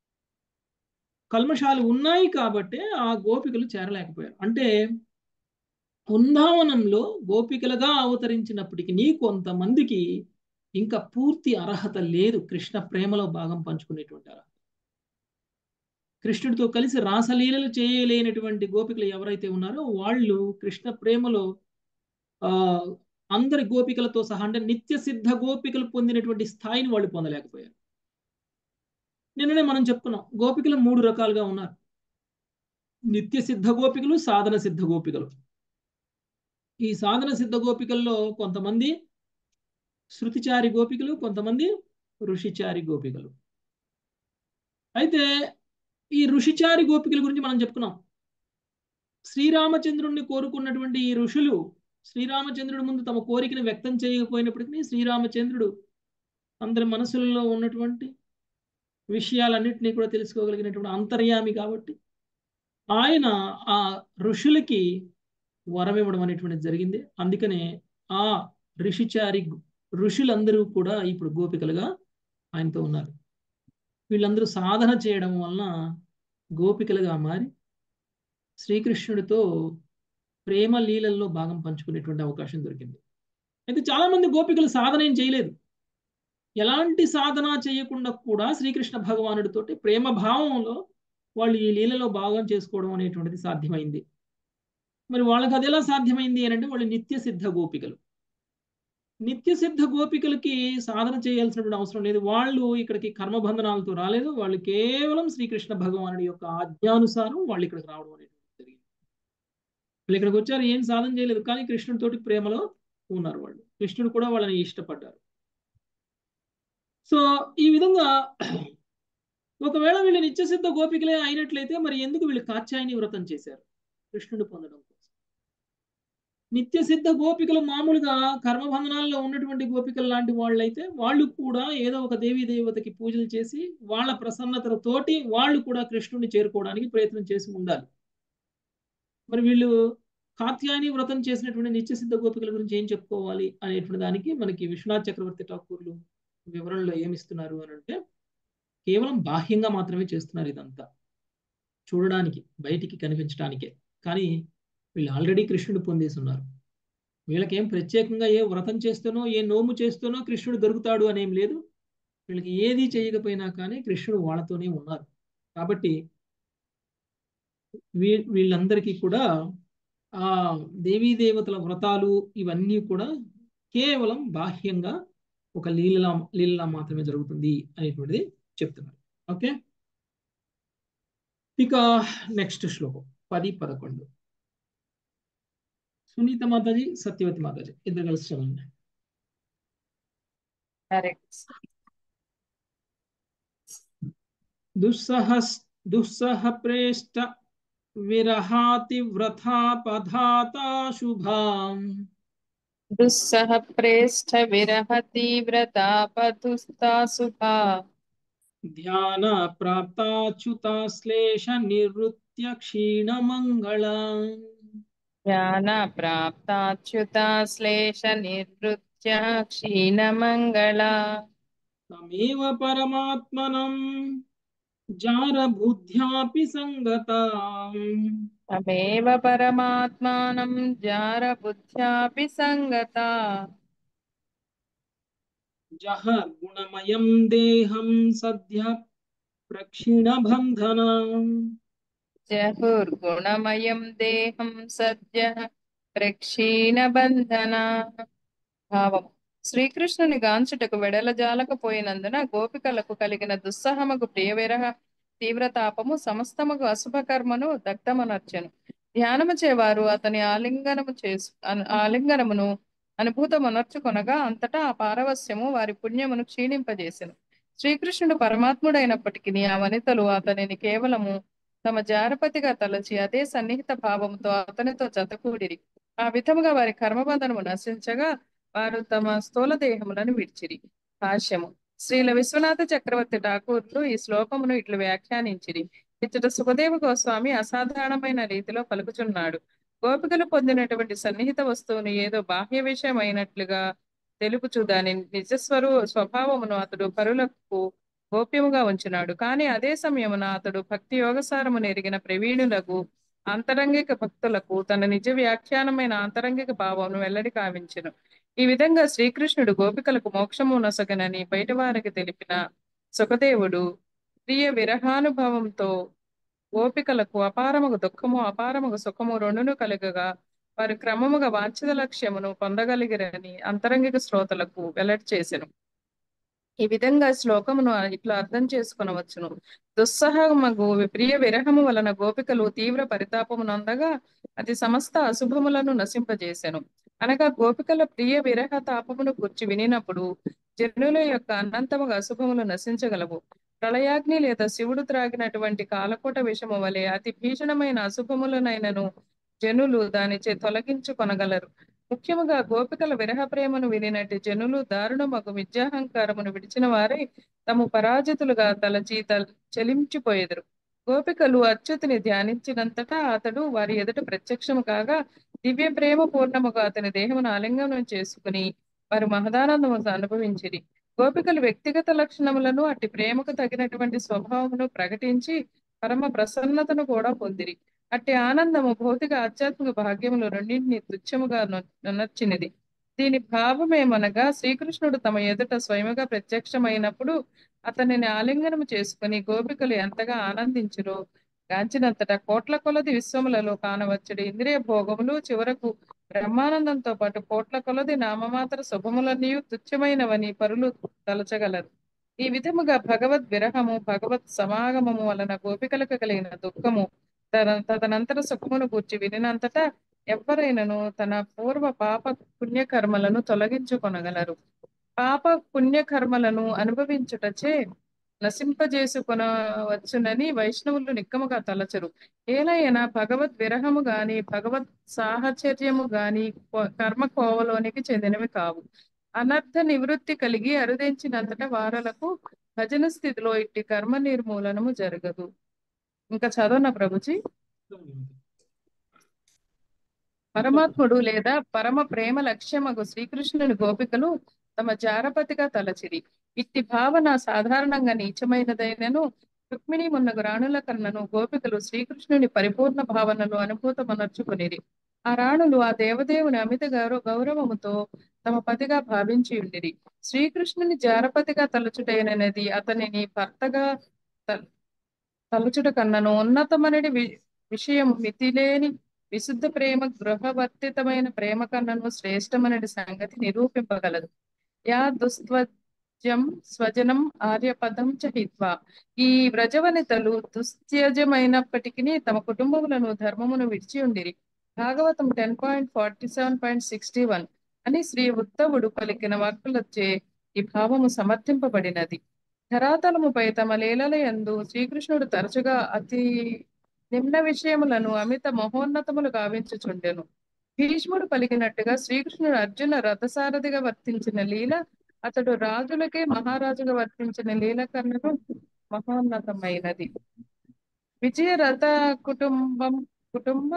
కల్మషాలు ఉన్నాయి కాబట్టి ఆ గోపికలు చేరలేకపోయారు అంటే బృందావనంలో గోపికలుగా అవతరించినప్పటికీ కొంతమందికి ఇంకా పూర్తి అర్హత లేదు కృష్ణ ప్రేమలో భాగం పంచుకునేటువంటి అర్హత కృష్ణుడితో కలిసి రాసలీలలు చేయలేనటువంటి గోపికలు ఎవరైతే ఉన్నారో వాళ్ళు కృష్ణ ప్రేమలో ఆ అందరి గోపికలతో సహా అంటే నిత్య సిద్ధ గోపికలు పొందినటువంటి స్థాయిని వాళ్ళు పొందలేకపోయారు నిన్ననే మనం చెప్పుకున్నాం గోపికలు మూడు రకాలుగా ఉన్నారు నిత్య సిద్ధ గోపికలు సాధన సిద్ధ గోపికలు ఈ సాధన సిద్ధ గోపికల్లో కొంతమంది శృతిచారి గోపికలు కొంతమంది ఋషిచారి గోపికలు అయితే ఈ ఋషిచారి గోపికల గురించి మనం చెప్పుకున్నాం శ్రీరామచంద్రుణ్ణి కోరుకున్నటువంటి ఈ ఋషులు శ్రీరామచంద్రుడి ముందు తమ కోరికను వ్యక్తం చేయకపోయినప్పటికీ శ్రీరామచంద్రుడు అందరి మనసులలో ఉన్నటువంటి విషయాలన్నింటినీ కూడా తెలుసుకోగలిగినటువంటి అంతర్యామి కాబట్టి ఆయన ఆ ఋషులకి వరం ఇవ్వడం అనేటువంటిది జరిగింది అందుకనే ఆ ఋషిచారి ఋషులందరూ కూడా ఇప్పుడు గోపికలుగా ఆయనతో ఉన్నారు వీళ్ళందరూ సాధన చేయడం వలన గోపికలుగా మారి శ్రీకృష్ణుడితో ప్రేమ లీలల్లో భాగం పంచుకునేటువంటి అవకాశం దొరికింది అయితే చాలా మంది గోపికలు సాధన ఏం చేయలేదు ఎలాంటి సాధన చేయకుండా కూడా శ్రీకృష్ణ భగవానుడితోటి ప్రేమ భావంలో వాళ్ళు ఈ లీలలో భాగం చేసుకోవడం అనేటువంటిది సాధ్యమైంది మరి వాళ్ళకి అది ఎలా సాధ్యమైంది అని అంటే వాళ్ళు నిత్య సిద్ధ గోపికలు నిత్య సిద్ధ గోపికలకి సాధన చేయాల్సినటువంటి అవసరం లేదు వాళ్ళు ఇక్కడికి కర్మబంధనాలతో రాలేదు వాళ్ళు కేవలం శ్రీకృష్ణ భగవానుడి యొక్క ఆజ్ఞానుసారం వాళ్ళు ఇక్కడికి రావడం అనేటువంటి జరిగింది వాళ్ళు ఇక్కడికి వచ్చారు ఏం సాధన చేయలేదు కానీ కృష్ణుడితోటి ప్రేమలో ఉన్నారు వాళ్ళు కృష్ణుడు కూడా వాళ్ళని ఇష్టపడ్డారు సో ఈ విధంగా ఒకవేళ వీళ్ళు నిత్యసిద్ధ గోపికలే అయినట్లయితే మరి ఎందుకు వీళ్ళు కాత్యాయని వ్రతం చేశారు కృష్ణుడు పొందడం కోసం నిత్య సిద్ధ గోపికలు మామూలుగా కర్మబంధనాల్లో ఉన్నటువంటి గోపికలు లాంటి వాళ్ళైతే వాళ్ళు కూడా ఏదో ఒక దేవీ దేవతకి పూజలు చేసి వాళ్ళ ప్రసన్నతతోటి వాళ్ళు కూడా కృష్ణుడిని చేరుకోవడానికి ప్రయత్నం చేసి ఉండాలి మరి వీళ్ళు కాత్యాయని వ్రతం చేసినటువంటి నిత్యసిద్ధ గోపికల గురించి ఏం చెప్పుకోవాలి అనేటువంటి దానికి మనకి విశ్వనాథ్ చక్రవర్తి ఠాకూర్లు వివరణలో ఏమిస్తున్నారు అని అంటే కేవలం బాహ్యంగా మాత్రమే చేస్తున్నారు ఇదంతా చూడడానికి బయటికి కనిపించడానికే కానీ వీళ్ళు ఆల్రెడీ కృష్ణుడు పొందేసి ఉన్నారు వీళ్ళకేం ప్రత్యేకంగా ఏ వ్రతం చేస్తేనో ఏ నోము చేస్తేనో కృష్ణుడు దొరుకుతాడు అనేం లేదు వీళ్ళకి ఏది చేయకపోయినా కానీ కృష్ణుడు వాళ్ళతోనే ఉన్నారు కాబట్టి వీ వీళ్ళందరికీ కూడా ఆ దేవీ దేవతల వ్రతాలు ఇవన్నీ కూడా కేవలం బాహ్యంగా ఒక లీలలా లీలలా మాత్రమే జరుగుతుంది అనేటువంటిది చెప్తున్నారు ఓకే ఇక నెక్స్ట్ శ్లోకం పది పదకొండు సునీత మాతాజీ సత్యవతి మాతాజీ ఇద్దరు కలిసి చదవండి కరెక్ట్ దుస్సహ దుస్సహ ప్రేష్ట విరహాతి వ్రథా పధాతా శుభాం దుస్సహ ప్రేష్ఠ విరహ తీవ్రతా పతుస్తా సుఖా ధ్యాన ప్రాప్తాచ్యుతాశ్లేష నివృత్య క్షీణమంగళ ధ్యాన ప్రాప్తాచ్యుతా శ్లేష నివృత్య క్షీణమంగళ తమేవ పరమాత్మనం జారబుద్ధ్యాపి సంగత తమేవ పరమాత్మానం జార బుద్ధ్యాపి సంగత జహ గుణమయం దేహం సద్య ప్రక్షిణబంధన జహుర్గుణమయం దేహం సద్య ప్రక్షీణబంధన భావం శ్రీకృష్ణుని గాంచుటకు వెడలజాలకపోయినందున గోపికలకు కలిగిన దుస్సహముకు ప్రియ విరహ తీవ్రతాపము సమస్తముకు అశుభ కర్మను దగ్ధమనర్చెను ధ్యానము చేవారు అతని ఆలింగనము చేసు అను- ఆలింగనమును అనుభూతమనర్చుకొనగా అంతటా ఆ పారవస్యము వారి పుణ్యమును క్షీణింపజేసెను శ్రీకృష్ణుడు పరమాత్ముడైనప్పటికీ ఆ వనితలు అతనిని కేవలము తమ జారపతిగా తలచి అదే సన్నిహిత భావంతో అతనితో జతకూడిరి ఆ విధముగా వారి కర్మబంధనము నశించగా వారు తమ స్థూల దేహములను విడిచిరి భాష్యము శ్రీల విశ్వనాథ చక్రవర్తి ఠాకూర్లు ఈ శ్లోకమును ఇట్లు వ్యాఖ్యానించిరి ఇచ్చట సుఖదేవ గోస్వామి అసాధారణమైన రీతిలో పలుకుచున్నాడు గోపికలు పొందినటువంటి సన్నిహిత వస్తువును ఏదో బాహ్య విషయం అయినట్లుగా తెలుపుచు దాని నిజస్వరు స్వభావమును అతడు పరులకు గోప్యముగా ఉంచినాడు కానీ అదే సమయమున అతడు భక్తి యోగసారమును ఎరిగిన ప్రవీణులకు అంతరంగిక భక్తులకు తన నిజ వ్యాఖ్యానమైన ఆంతరంగిక భావమును వెల్లడి కావించెను ఈ విధంగా శ్రీకృష్ణుడు గోపికలకు మోక్షము నొసగనని బయట వారికి తెలిపిన సుఖదేవుడు ప్రియ విరహానుభవంతో గోపికలకు అపారముగు దుఃఖము అపారముగు సుఖము రెండును కలుగగా వారు క్రమముగా వాంఛిత లక్ష్యమును పొందగలిగిరని అంతరంగిక శ్రోతలకు వెల్లడి చేసెను ఈ విధంగా శ్లోకమును ఇట్లా అర్థం చేసుకునవచ్చును దుస్సహమగు ప్రియ విరహము వలన గోపికలు తీవ్ర పరితాపము నొందగా అది సమస్త అశుభములను నశింపజేసెను అనగా గోపికల ప్రియ విరహ తాపమును గుర్చి వినినప్పుడు జనుల యొక్క అనంతముగా అశుభములు నశించగలవు ప్రళయాగ్ని లేదా శివుడు త్రాగినటువంటి కాలకూట విషము వలె అతి భీషణమైన అశుభములనైనను జనులు దానిచే తొలగించుకొనగలరు ముఖ్యముగా గోపికల విరహ ప్రేమను వినినట్టి జనులు దారుణమగు విద్యాహంకారమును విడిచిన వారై తమ పరాజితులుగా తలచి తల చెలించిపోయేదరు గోపికలు అచ్యుతిని ధ్యానించినంతటా అతడు వారి ఎదుట ప్రత్యక్షము కాగా దివ్య ప్రేమ పూర్ణముగా అతని దేహమును ఆలింగనం చేసుకుని వారు మహదానందము అనుభవించిరి గోపికలు వ్యక్తిగత లక్షణములను అట్టి ప్రేమకు తగినటువంటి స్వభావమును ప్రకటించి పరమ ప్రసన్నతను కూడా పొందిరి అట్టి ఆనందము భౌతిక ఆధ్యాత్మిక భాగ్యములు రెండింటిని తుచ్చముగా నొనర్చినది దీని భావమేమనగా శ్రీకృష్ణుడు తమ ఎదుట స్వయముగా ప్రత్యక్షమైనప్పుడు అతనిని ఆలింగనము చేసుకుని గోపికలు ఎంతగా ఆనందించురో గాంచినంతట కోట్ల కొలది విశ్వములలో కానవచ్చడి ఇంద్రియ భోగములు చివరకు బ్రహ్మానందంతో పాటు కోట్ల కొలది నామమాత్ర శుభములన్నీ తుచ్చమైనవని పరులు తలచగలరు ఈ విధముగా భగవద్ విరహము భగవత్ సమాగమము వలన గోపికలకు కలిగిన దుఃఖము తన తదనంతర సుఖమును గూర్చి వినినంతటా ఎవరైనను తన పూర్వ పాప పుణ్యకర్మలను తొలగించుకొనగలరు పాప పుణ్యకర్మలను అనుభవించుటచే నశింపజేసుకొనవచ్చునని వైష్ణవులు నిక్కముగా తలచరు ఏలైనా భగవద్ విరహము గాని భగవత్ సాహచర్యము గాని కో- కర్మ కోవలోనికి చెందినవి కావు అనర్థ నివృత్తి కలిగి అరుదించినంతట వారలకు భజన స్థితిలో ఇట్టి కర్మ నిర్మూలనము జరగదు ఇంకా చదవనా ప్రభుజీ పరమాత్ముడు లేదా పరమ ప్రేమ లక్ష్యమగు శ్రీకృష్ణుని గోపికలు తమ జారపతిగా తలచిరి ఇట్టి భావన సాధారణంగా నీచమైనదైనను రుక్మిణి మున్నగు రాణుల కన్నను గోపికలు శ్రీకృష్ణుని పరిపూర్ణ భావనలు అనుభూతమనర్చుకునిరి ఆ రాణులు ఆ దేవదేవుని అమిత గౌరవ గౌరవముతో తమ పతిగా భావించి ఉండిరి శ్రీకృష్ణుని జారపతిగా తలచుటైనది అతనిని భర్తగా తల్- తలచుట కన్నను ఉన్నతమనడి వి విషయం మితిలేని విశుద్ధ ప్రేమ గృహవర్తితమైన ప్రేమ కన్నను శ్రేష్టమనడి సంగతి నిరూపింపగలదు యా దుస్త్వజం స్వజనం ఆర్యపదం చ హిత్వా ఈ వ్రజవనితలు దుస్త్యజమైనప్పటికీ తమ కుటుంబములను ధర్మమును విడిచి ఉండిరి Bhagavatam ten point forty seven point sixty one అని శ్రీ ఉత్తవుడు పలికిన వాక్కులచే ఈ భావము సమర్థింపబడినది ధరాతలముపై తమ లీలల యందు శ్రీకృష్ణుడు తరచుగా అతి నిమ్న విషయములను అమిత మహోన్నతములు గావించుచుండెను భీష్ముడు పలికినట్టుగా శ్రీకృష్ణుడు అర్జున రథసారథిగా వర్తించిన లీల అతడు రాజులకే మహారాజుగా వర్తించిన లీల కన్నను మహోన్నతమైనది విజయ రథ కుటుంబం కుటుంబ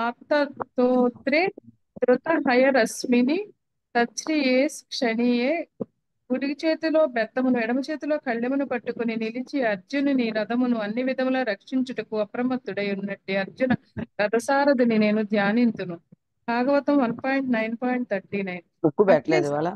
ఆప్తోత్రే ధృత హయరశ్మిని తచ్రియే క్షణియే కుడి చేతిలో బెత్తమును ఎడమ చేతిలో కళ్ళెమును పట్టుకుని నిలిచి అర్జునుని రథమును అన్ని విధములా రక్షించుటకు అప్రమత్తుడై ఉన్నట్టి అర్జున రథసారథిని నేను ధ్యానింతును Bhagavatam one point nine point thirty nine ఉప్పు పెట్టలేదు ఇవాళ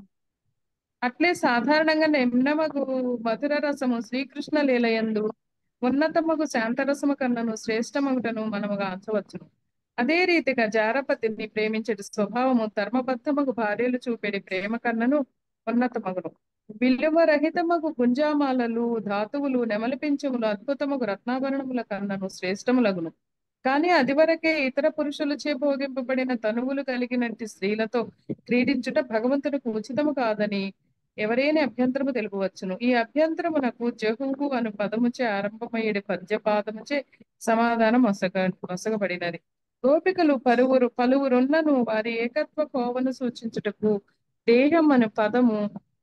అట్లే సాధారణంగా నిమ్నమగు మధుర రసము శ్రీకృష్ణ లీలయందు ఉన్నతమగు శాంతరసము కన్నను శ్రేష్టమగుటను మనము గాంచవచ్చును అదే రీతిగా జారపతిని ప్రేమించటి స్వభావము ధర్మబద్ధమగు భార్యలు చూపెడి ప్రేమ కన్నను ఉన్నతమగును విలువ రహితమగు గుంజామాలలు ధాతువులు నెమలిపించములు అద్భుతమగు రత్నాభరణముల కన్నను శ్రేష్టములగును కానీ అది వరకే ఇతర పురుషులచే భోగింపబడిన తనువులు కలిగినట్టి స్త్రీలతో క్రీడించుట భగవంతునికి ఉచితము కాదని ఎవరైనా అభ్యంతరము తెలుపవచ్చును ఈ అభ్యంతరమునకు జహువు అను పదముచే ఆరంభమయ్యేది పద్యపాదముచే సమాధానం మొసగ మొసగబడినది గోపికలు పలువురు పలువురున్నను వారి ఏకత్వ కోవను సూచించుటకు దేహం అను పదము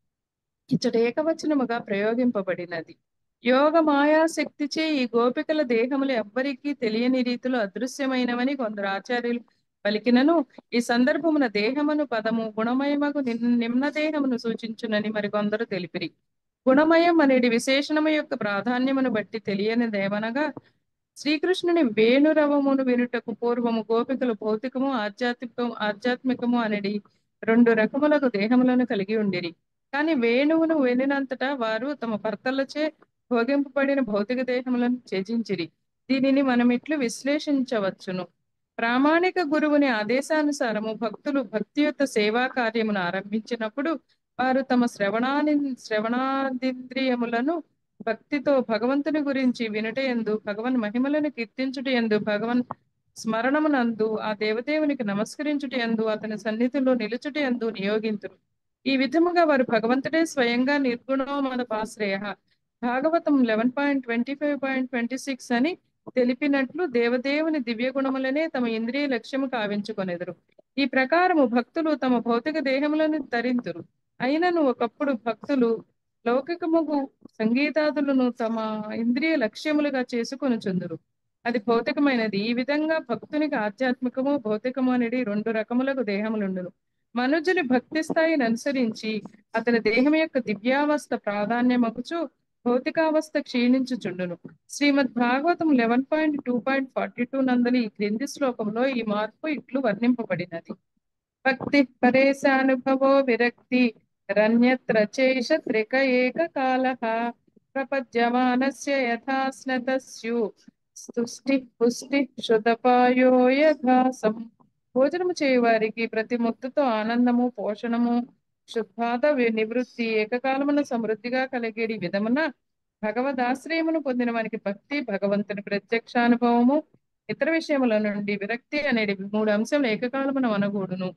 ఇచ్చట ఏకవచనముగా ప్రయోగింపబడినది యోగ మాయా శక్తిచే ఈ గోపికల దేహములు ఎవ్వరికీ తెలియని రీతిలో అదృశ్యమైనవని కొందరు ఆచార్యులు పలికినను ఈ సందర్భమున దేహమును పదము గుణమయమగు నిన్- నిమ్న దేహమును సూచించునని మరికొందరు తెలిపిరి గుణమయం అనేది విశేషణము యొక్క ప్రాధాన్యమును బట్టి తెలియనిదేమనగా శ్రీకృష్ణుని వేణురవమును వినుటకు పూర్వము గోపికలు భౌతికము ఆధ్యాత్మికము ఆధ్యాత్మికము అనేది రెండు రకములకు దేహములను కలిగి ఉండిరి కానీ వేణువును వినినంతటా వారు తమ భర్తలచే భోగింపబడిన భౌతిక దేహములను త్యజించిరి దీనిని మనం ఇట్లు విశ్లేషించవచ్చును ప్రామాణిక గురువుని ఆదేశానుసారము భక్తులు భక్తియుత సేవా కార్యమును ఆరంభించినప్పుడు వారు తమ శ్రవణాని శ్రవణాదింద్రియములను భక్తితో భగవంతుని గురించి వినుట ఎందు భగవన్ మహిమలను కీర్తించుట ఎందు భగవన్ స్మరణమునందు ఆ దేవదేవునికి నమస్కరించుట ఎందు అతని సన్నిధిలో నిలుచుట ఎందు నియోగింతురు ఈ విధముగా వారు భగవంతుడే స్వయంగా నిర్గుణో మన పాశ్రయ Bhagavatam eleven point twenty five point twenty six అని తెలిపినట్లు దేవదేవుని దివ్య గుణములనే తమ ఇంద్రియ లక్ష్యము కావించుకొనెదరు ఈ ప్రకారము భక్తులు తమ భౌతిక దేహములను ధరింతురు అయినను ఒకప్పుడు భక్తులు లౌకికముగు సంగీతాదులను తమ ఇంద్రియ లక్ష్యములుగా చేసుకొని చుందురు అది భౌతికమైనది ఈ విధంగా భక్తునికి ఆధ్యాత్మికము భౌతికము అనేది రెండు రకములకు దేహములుండును మనుజుని భక్తి స్థాయిని అనుసరించి అతని దేహం యొక్క దివ్యావస్థ ప్రాధాన్యమగుచు భౌతికావస్థ క్షీణించుచుండును Srimad Bhagavatam eleven point two point forty two నందలి ఈ క్రింది శ్లోకంలో ఈ మార్పు ఇట్లు వర్ణింపబడినది భక్తి పరేశానుభవో విరక్తి రన్యత్ర చేష త్రిక ఏక కాల ప్రపద్యమానస్య యథా స్నతస్యు స్తుష్టి పుష్టి శుతపాయో యథాసం భోజనము చేయువారికి ప్రతి ముద్దుతో ఆనందము పోషణము శుద్ధాత వి- నివృత్తి ఏకకాలమున సమృద్ధిగా కలిగేడి విధమున భగవదాశ్రయమును పొందిన వానికి భక్తి భగవంతుని ప్రత్యక్షానుభవము ఇతర విషయముల నుండి విరక్తి అనేది మూడు అంశములు ఏకకాలమున అనగూడును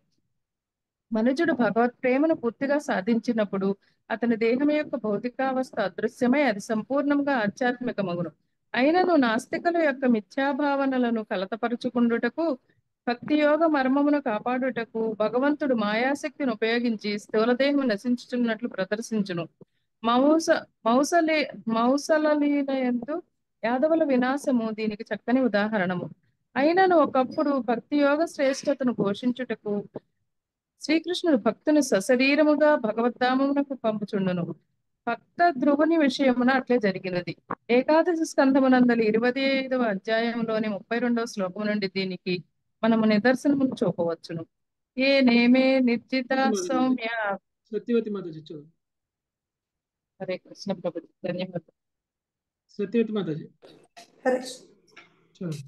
మనుజుడు భగవత్ ప్రేమను పూర్తిగా సాధించినప్పుడు అతని దేహం యొక్క భౌతికావస్థ అదృశ్యమై అది సంపూర్ణంగా ఆధ్యాత్మికమగును అయినను నాస్తికుల యొక్క మిథ్యాభావనలను కలతపరుచుకుండుటకు భక్తి యోగ మర్మమును కాపాడుటకు భగవంతుడు మాయాశక్తిని ఉపయోగించి స్థూలదేహము నశించుచున్నట్లు ప్రదర్శించును మౌస మౌసలే మౌసలలీలయందు యాదవుల వినాశము దీనికి చక్కని ఉదాహరణము అయినను ఒకప్పుడు భక్తి యోగ శ్రేష్టతను ఘోషించుటకు శ్రీకృష్ణుడు భక్తుని సశరీరముగా భగవద్ధామమునకు పంపుచుండును భక్త ధ్రువుని విషయమున అట్లే జరిగినది ఏకాదశి స్కంధమునందలి ఇరవై ఐదవ అధ్యాయంలోని ముప్పై రెండవ శ్లోకం నుండి దీనికి మనము నిదర్శనమును చూపవచ్చును ఏ నేమే నిర్జిత సౌమ్య సత్యవతి మాతాజీ చదువు హరే కృష్ణ ప్రభు ధన్యవాదాలు సత్యవతి మాతాజీ హరే చదువు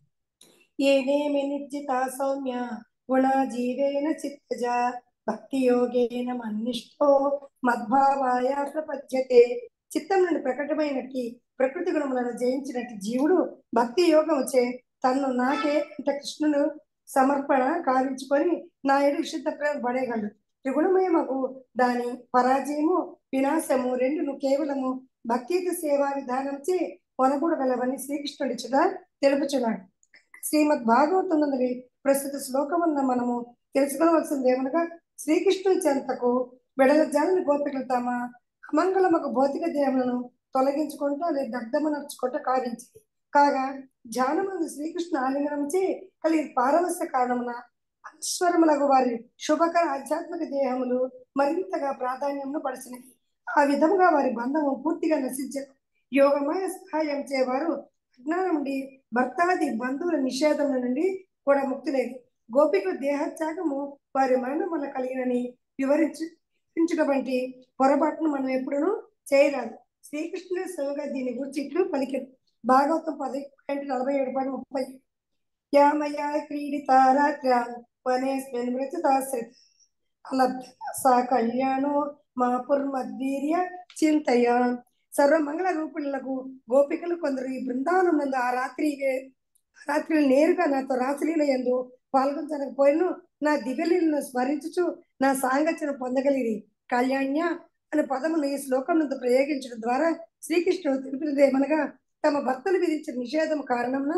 ఏనేమి నిర్జిత సౌమ్య గుణ జీవేన చిత్తజ భక్తి యోగేన మన్నిష్టో మద్భావాయ ప్రపద్యతే చిత్తం నుండి ప్రకటమైనట్టి ప్రకృతి గుణములను జయించినట్టు జీవుడు భక్తి యోగముచే తన్ను నాకే అంత కృష్ణును సమర్పణ కావించుకొని నా ఎడు విశుద్ధ ప్రేమ పడేయగలడు త్రిగుణమయమగు దాని పరాజయము వినాశము రెండును కేవలము భక్తియుత సేవా విధానంచే కొనకూడగలవని శ్రీకృష్ణుడిచుట తెలుపుచున్నాడు శ్రీమద్ భాగవతం ప్రస్తుత శ్లోకమున్న మనము తెలుసుకోవలసింది ఏమనగా శ్రీకృష్ణుని చెంతకు వెడల జాలని గోపికలు తమ అమంగళమకు భౌతిక దేహములను తొలగించుకుంటూ లేదా దగ్ధమనర్చుకుంటూ కావించింది కాగా ధ్యానముందు శ్రీకృష్ణ ఆలింగనంచే కలిగి పారవస్య కారణమున అశ్వరములకు వారి శుభకర ఆధ్యాత్మిక దేహములు మరింతగా ప్రాధాన్యమును పడిచినాయి ఆ విధముగా వారి బంధము పూర్తిగా నశించారు యోగమయ సహాయం చేవారు అజ్ఞానం నుండి భర్తాది బంధువుల నిషేధం నుండి కూడా ముక్తి లేదు గోపికల దేహత్యాగము వారి మరణం వల్ల కలిగినని వివరించు వివరించినటువంటి పొరపాటును మనం ఎప్పుడూ చేయరాదు శ్రీకృష్ణుడు స్వయంగా దీని గురించి ఇట్లు పలికారు భాగవతం పది పాయింట్ నలభై ఏడు పాయింట్ ముప్పై యామయా క్రీడిత రాత్ర వనేస్మిన్ మృతతాశ్రిత అలబ్ధ సా కళ్యాణో మా పుర్మద్వీర్య చింతయ సర్వమంగళ రూపులకు గోపికలు కొందరు ఈ బృందావనం నందు ఆ రాత్రి వే- రాత్రి నేరుగా నాతో రాసలీల ఎందు పాల్గొనకపోయిను నా దివ్యలీలను స్మరించుచు నా సాంగత్యను పొందగలిగి కళ్యాణ్య అనే పదమును ఈ శ్లోకం నందు ప్రయోగించడం ద్వారా శ్రీకృష్ణుడు తెలిపినది ఏమనగా తమ భక్తులు విధించిన నిషేధం కారణంన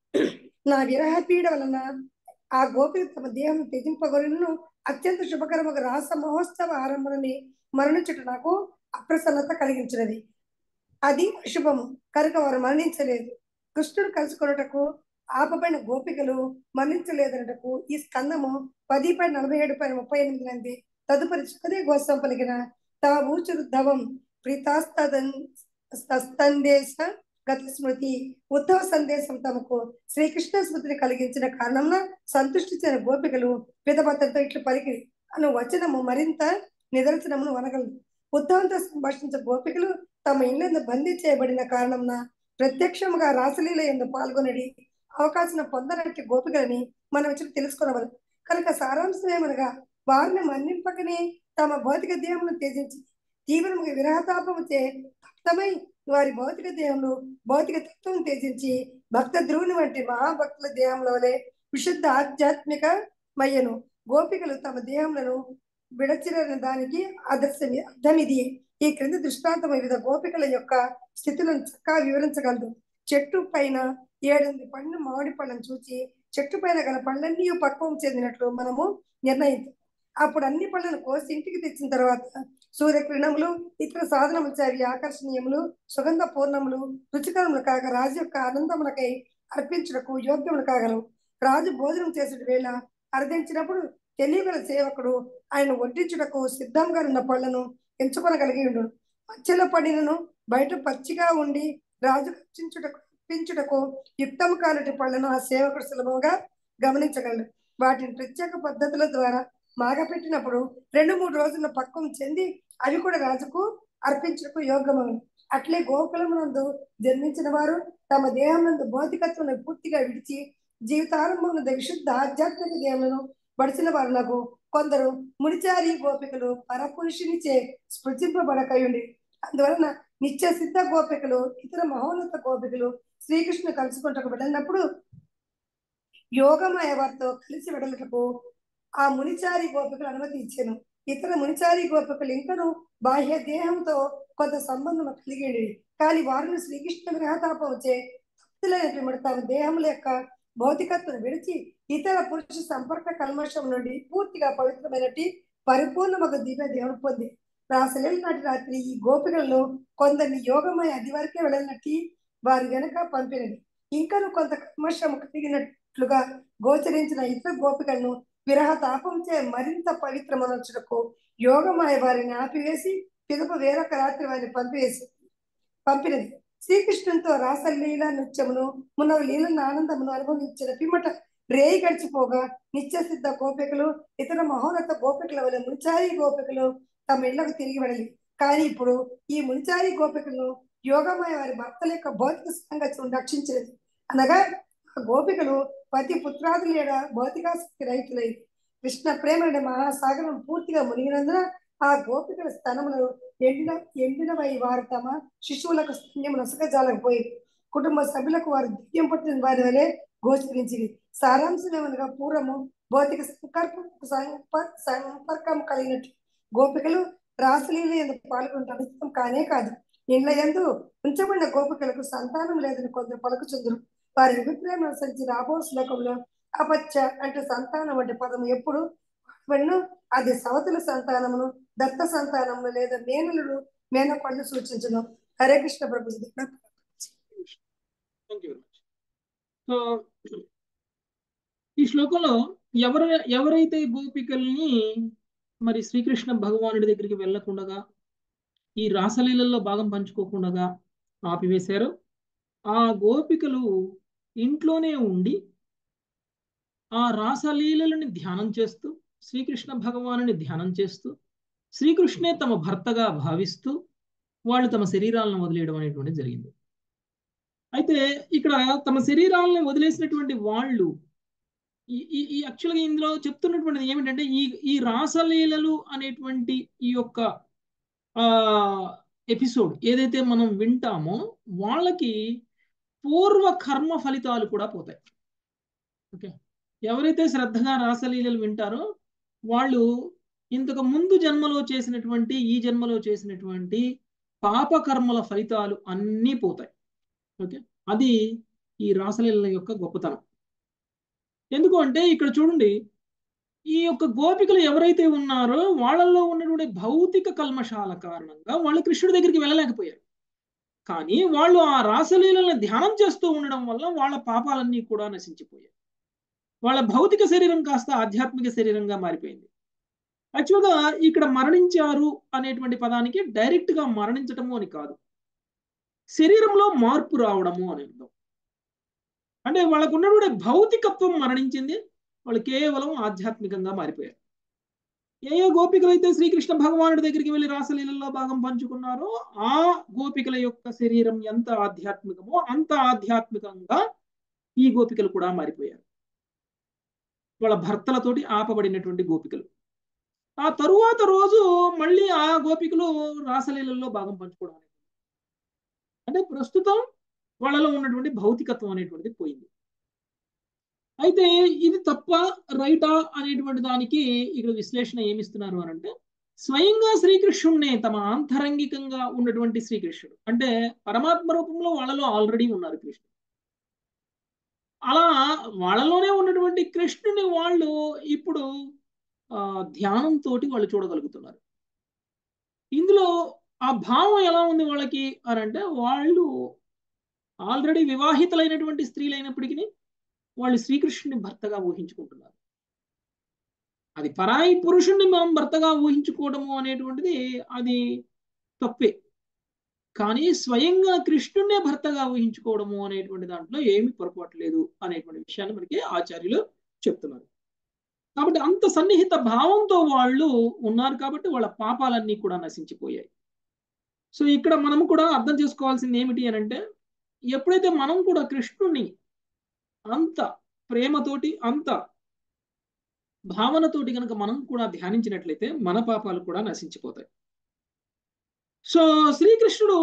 నా విరహ పీడ వలన ఆ గోపిక తమ దేహం త్యజింపగలను అత్యంత శుభకరముగా రాస మహోత్సవ ఆరంభని మరణించుట నాకు అప్రసన్నత కలిగించినది అది అశుభము కనుక వారు మరణించలేదు కృష్ణుడు కలుసుకొనుటకు ఆపబడిన గోపికలు మరణించలేదనటకు ఈ స్కందము పది పై నలభై ఏడు పై ముప్పై ఎనిమిది మంది తదుపరి సుఖదే గోస్వం పలికిన తా ఊచురుద్ధవం ప్రీతాస్తదన్ స్తస్తందేశ గత స్మృతి ఉద్ధవ సందేశం తమకు శ్రీకృష్ణ స్మృతిని కలిగించిన కారణంన సంతృష్టి చెందిన గోపికలు పిదపత్రంతో ఇట్లు పలికి అను వచనము మరింత నిదర్శనమును అనగలదు ఉద్ధవంతో సంభాషించే గోపికలు తమ ఇళ్లను బందీ చేయబడిన కారణంన ప్రత్యక్షముగా రాసలీల ఎందు పాల్గొనడి అవకాశం పొందనట్టి గోపికలని మనం వచ్చి తెలుసుకునవలు కనుక సారాంశం ఏమనగా వారిని మన్నింపకనే తమ భౌతిక దేహమును త్యజించి తీవ్రముగా విరహతాపము చే తప్తమై వారి భౌతిక దేహంలో భౌతిక తత్వం త్యజించి భక్త ధ్రువుని వంటి మహాభక్తుల దేహంలోనే విశుద్ధ ఆధ్యాత్మిక మయ్యను గోపికలు తమ దేహములను విడచిన దానికి ఆదర్శమి అర్థం ఇది ఈ క్రింది దృష్టాంతం వివిధ గోపికల యొక్క స్థితులను చక్కగా వివరించగలదు చెట్టు పైన ఏడెనిమిది పండ్లు మామిడి పళ్ళను చూచి చెట్టు పైన గల పళ్ళన్నీ పక్వం చెందినట్లు మనము నిర్ణయించాం అప్పుడు అన్ని పళ్ళను కోసి ఇంటికి తెచ్చిన తర్వాత సూర్యకిరణములు ఇతర సాధనములు అవి ఆకర్షణీయములు సుగంధ పూర్ణములు రుచికరములు కాక రాజు యొక్క ఆనందములకై అర్పించుటకు యోగ్యములు కాగలవు రాజు భోజనం చేసే వేళ అర్థించినప్పుడు తెలియగల సేవకుడు ఆయన వడ్డించుటకు సిద్ధంగా ఉన్న పళ్ళను ఎంచుకొనగలిగి ఉండు మధ్యలో పడినను బయట పచ్చిగా ఉండి రాజు రక్షించుటకు రప్పించుటకు యుక్తము కానటి పళ్ళను ఆ సేవకుడు సులభంగా గమనించగలడు వాటిని ప్రత్యేక పద్ధతుల ద్వారా మాగపెట్టినప్పుడు రెండు మూడు రోజుల పక్వం చెంది అవి కూడా రాజుకు అర్పించుటకు యోగ్యమగు అట్లే గోకులమునందు జన్మించిన వారు తమ దేహమునందు భౌతికత్వం పూర్తిగా విడిచి జీవితారంభం విశుద్ధ ఆధ్యాత్మిక దేహములను బడిసిన వారులకు కొందరు మునిచారి గోపికలు పరపురుషునిచే స్పృశింపబడకయుండి అందువలన నిత్య సిద్ధ గోపికలు ఇతర మహోన్నత గోపికలు శ్రీకృష్ణ కలుసుకుంటకు వెళ్ళినప్పుడు యోగమయ వారితో కలిసి వెడలటకు ఆ మునిచారి గోపికలు అనుమతి ఇచ్చాను ఇతర మునిచారి గోపికలు ఇంకను బాహ్య దేహంతో కొంత సంబంధం కలిగి ఉండేవి కానీ వారిని శ్రీకృష్ణ విరహతాపం వచ్చే తప్తులైనటువంటి తమ దేహముల యొక్క భౌతికత్వం విడిచి ఇతర పురుష సంపర్క కల్మషం నుండి పూర్తిగా పవిత్రమైనటి పరిపూర్ణమగు దివ్య దేవుడు పొంది రాసలేని నాటి రాత్రి ఈ గోపికల్లో కొందరిని యోగమయ అది వరకే వెళ్ళనట్టి వారి వెనక పంపినది ఇంకను కొంత కల్మషం కలిగిన ఉన్నట్లుగా గోచరించిన ఇతర గోపికలను విరహ తాపంచే మరింత పవిత్రమనొచ్చుటకు యోగమాయ వారిని ఆపివేసి పిదప వేరొక రాత్రి వారిని పంపివేసి పంపినది శ్రీకృష్ణునితో రాసలీల నృత్యమును మున్న లీలను ఆనందమును అనుభవించిన పిమ్మట రేయి గడిచిపోగా నిత్య సిద్ధ గోపికలు ఇతర మహోన్నత గోపికల వల్ల మునిచారి గోపికలు తమ ఇళ్లకు తిరిగి వెళ్ళి కానీ ఇప్పుడు ఈ మునిచారి గోపికలను యోగమాయ వారి భర్తల యొక్క భౌతిక సంగతులను రక్షించినది అనగా ఆ గోపికలు పతి పుత్రాదులు ఏడ భౌతికాశక్తి రైతులై కృష్ణ ప్రేమ అనే మహాసాగరం పూర్తిగా మునిగినందున ఆ గోపికల స్థనములు ఎండిన ఎండినవై వారు తమ శిశువులకు స్తన్యం నొసగజాలకపోయి కుటుంబ సభ్యులకు వారు దివ్యం పట్టిన వారి వలె గోచరించింది సారాంశం ఏమనగా పూర్వము భౌతిక సంకల్పం సంప- సంపర్కం కలిగినట్టు గోపికలు రాసలీల ఎందుకు పాల్గొనటం ఇష్టం కానే కాదు ఇండ్ల ఎందు ఉంచబడిన గోపికలకు సంతానం లేదని కొందరు పలుకుచుందరు వారి అభిప్రాయం అనుసరించి రాబో శ్లోకంలో అపచ్చ అంటే సంతానం అంటే పదం ఎప్పుడు వాడబడినో అది సవతుల సంతానమును దత్త సంతానమును లేదా మేనలుడు మేనకొండ సూచించును Hare Krishna Prabhu thank you very much so ఈ శ్లోకంలో ఎవరు ఎవరైతే గోపికల్ని మరి శ్రీకృష్ణ భగవానుడి దగ్గరికి వెళ్ళకుండా ఈ రాసలీలల్లో భాగం పంచుకోకుండా ఆపివేశారో ఆ గోపికలు ఇంట్లోనే ఉండి ఆ రాసలీలని ధ్యానం చేస్తూ శ్రీకృష్ణ భగవానుని ధ్యానం చేస్తూ శ్రీకృష్ణే తమ భర్తగా భావిస్తూ వాళ్ళు తమ శరీరాలను వదిలేయడం అనేటువంటిది జరిగింది అయితే ఇక్కడ తమ శరీరాలను వదిలేసినటువంటి వాళ్ళు ఈ ఈ- ఈ యాక్చువల్గా ఇందులో చెప్తున్నటువంటిది ఏమిటంటే ఈ ఈ రాసలీలలు అనేటువంటి ఈ యొక్క ఆ ఎపిసోడ్ ఏదైతే మనం వింటామో వాళ్ళకి పూర్వ కర్మ ఫలితాలు కూడా పోతాయి ఓకే ఎవరైతే శ్రద్ధగా రాసలీలలు వింటారో వాళ్ళు ఇంతకు ముందు జన్మలో చేసినటువంటి ఈ జన్మలో చేసినటువంటి పాపకర్మల ఫలితాలు అన్నీ పోతాయి ఓకే అది ఈ రాసలీల యొక్క గొప్పతనం ఎందుకు అంటే ఇక్కడ చూడండి ఈ యొక్క గోపికలు ఎవరైతే ఉన్నారో వాళ్ళల్లో ఉన్నటువంటి భౌతిక కల్మషాల కారణంగా వాళ్ళు కృష్ణుడి దగ్గరికి వెళ్ళలేకపోయారు కానీ వాళ్ళు ఆ రాసలీలను ధ్యానం చేస్తూ ఉండడం వల్ల వాళ్ళ పాపాలన్నీ కూడా నశించిపోయాయి వాళ్ళ భౌతిక శరీరం కాస్త ఆధ్యాత్మిక శరీరంగా మారిపోయింది యాక్చువల్గా ఇక్కడ మరణించారు అనేటువంటి పదానికి డైరెక్ట్ గా మరణించటము అని కాదు శరీరంలో మార్పు రావడము అని అర్థం అంటే వాళ్ళకు ఉన్నటువంటి భౌతికత్వం మరణించింది వాళ్ళు కేవలం ఆధ్యాత్మికంగా మారిపోయారు ఏ ఏ గోపికలు అయితే శ్రీకృష్ణ భగవానుడి దగ్గరికి వెళ్ళి రాసలీలలో భాగం పంచుకున్నారో ఆ గోపికల యొక్క శరీరం ఎంత ఆధ్యాత్మికమో అంత ఆధ్యాత్మికంగా ఈ గోపికలు కూడా మారిపోయారు వాళ్ళ భర్తలతోటి ఆపబడినటువంటి గోపికలు ఆ తరువాత రోజు మళ్ళీ ఆ గోపికలు రాసలీలలో భాగం పంచుకోవడం అనేది అంటే ప్రస్తుతం వాళ్ళలో ఉన్నటువంటి భౌతికత్వం అనేటువంటిది పోయింది అయితే ఇది తప్ప రైటా అనేటువంటి దానికి ఇక్కడ విశ్లేషణ ఏమిస్తున్నారు అని అంటే స్వయంగా శ్రీకృష్ణుడినే తమ ఆంతరంగికంగా ఉన్నటువంటి శ్రీకృష్ణుడు అంటే పరమాత్మ రూపంలో వాళ్ళలో ఆల్రెడీ ఉన్నారు కృష్ణుడు అలా వాళ్ళలోనే ఉన్నటువంటి కృష్ణుని వాళ్ళు ఇప్పుడు ఆ, ధ్యానంతో వాళ్ళు చూడగలుగుతున్నారు ఇందులో ఆ భావం ఎలా ఉంది వాళ్ళకి అని అంటే వాళ్ళు ఆల్రెడీ వివాహితులైనటువంటి స్త్రీలైనప్పటికీ వాళ్ళు శ్రీకృష్ణుని భర్తగా ఊహించుకుంటున్నారు అది పరాయి పురుషుణ్ణి మనం భర్తగా ఊహించుకోవడము అనేటువంటిది అది తప్పే కానీ స్వయంగా కృష్ణున్నే భర్తగా ఊహించుకోవడము అనేటువంటి దాంట్లో ఏమి పొరపాటు లేదు అనేటువంటి విషయాన్ని మనకి ఆచార్యులు చెప్తున్నారు కాబట్టి అంత సన్నిహిత భావంతో వాళ్ళు ఉన్నారు కాబట్టి వాళ్ళ పాపాలన్నీ కూడా నశించిపోయాయి సో ఇక్కడ మనం కూడా అర్థం చేసుకోవాల్సింది ఏమిటి అని అంటే ఎప్పుడైతే మనం కూడా కృష్ణుని అంత ప్రేమతోటి అంత భావనతోటి కనుక మనం కూడా ధ్యానించినట్లయితే మన పాపాలు కూడా నశించిపోతాయి సో శ్రీకృష్ణుడు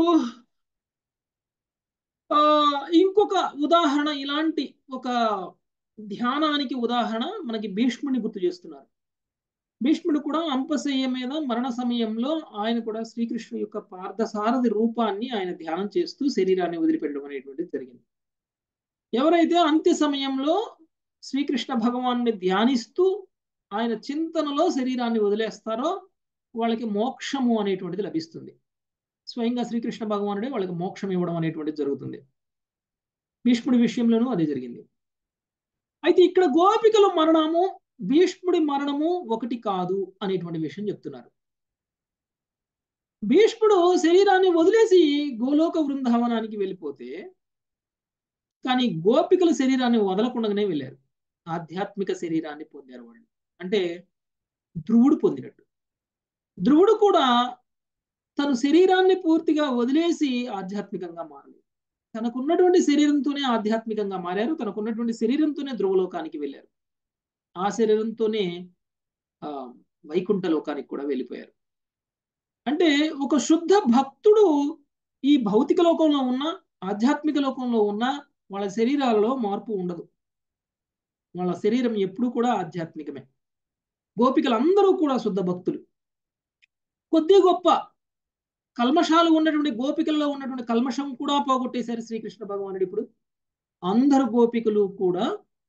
ఆ ఇంకొక ఉదాహరణ ఇలాంటి ఒక ధ్యానానికి ఉదాహరణ మనకి భీష్ముడిని గుర్తు చేస్తున్నారు భీష్ముడు కూడా అంపశయ్య మీద మరణ సమయంలో ఆయన కూడా శ్రీకృష్ణుడు యొక్క పార్థసారథి రూపాన్ని ఆయన ధ్యానం చేస్తూ శరీరాన్ని వదిలిపెట్టడం అనేటువంటిది జరిగింది ఎవరైతే అంత్య సమయంలో శ్రీకృష్ణ భగవాన్ని ధ్యానిస్తూ ఆయన చింతనలో శరీరాన్ని వదిలేస్తారో వాళ్ళకి మోక్షము అనేటువంటిది లభిస్తుంది స్వయంగా శ్రీకృష్ణ భగవానుడే వాళ్ళకి మోక్షం ఇవ్వడం అనేటువంటిది జరుగుతుంది భీష్ముడి విషయంలోనూ అదే జరిగింది అయితే ఇక్కడ గోపికల మరణము భీష్ముడి మరణము ఒకటి కాదు అనేటువంటి విషయం చెప్తున్నారు భీష్ముడు శరీరాన్ని వదిలేసి గోలోక బృందావనానికి వెళ్ళిపోతే కానీ గోపికల శరీరాన్ని వదలకుండానే వెళ్ళారు ఆధ్యాత్మిక శరీరాన్ని పొందారు వాళ్ళు అంటే ధ్రువుడు పొందినట్టు ధ్రువుడు కూడా తను శరీరాన్ని పూర్తిగా వదిలేసి ఆధ్యాత్మికంగా మారలేదు తనకున్నటువంటి శరీరంతోనే ఆధ్యాత్మికంగా మారారు తనకున్నటువంటి శరీరంతోనే ధ్రువలోకానికి వెళ్ళారు ఆ శరీరంతోనే ఆ వైకుంఠ లోకానికి కూడా వెళ్ళిపోయారు అంటే ఒక శుద్ధ భక్తుడు ఈ భౌతిక లోకంలో ఉన్న ఆధ్యాత్మిక లోకంలో ఉన్న వాళ్ళ శరీరాలలో మార్పు ఉండదు వాళ్ళ శరీరం ఎప్పుడూ కూడా ఆధ్యాత్మికమే గోపికలందరూ కూడా శుద్ధ భక్తులు కొద్ది గొప్ప కల్మషాలు ఉన్నటువంటి గోపికల్లో ఉన్నటువంటి కల్మషం కూడా పోగొట్టేశారు శ్రీకృష్ణ భగవానుడు ఇప్పుడు అందరు గోపికలు కూడా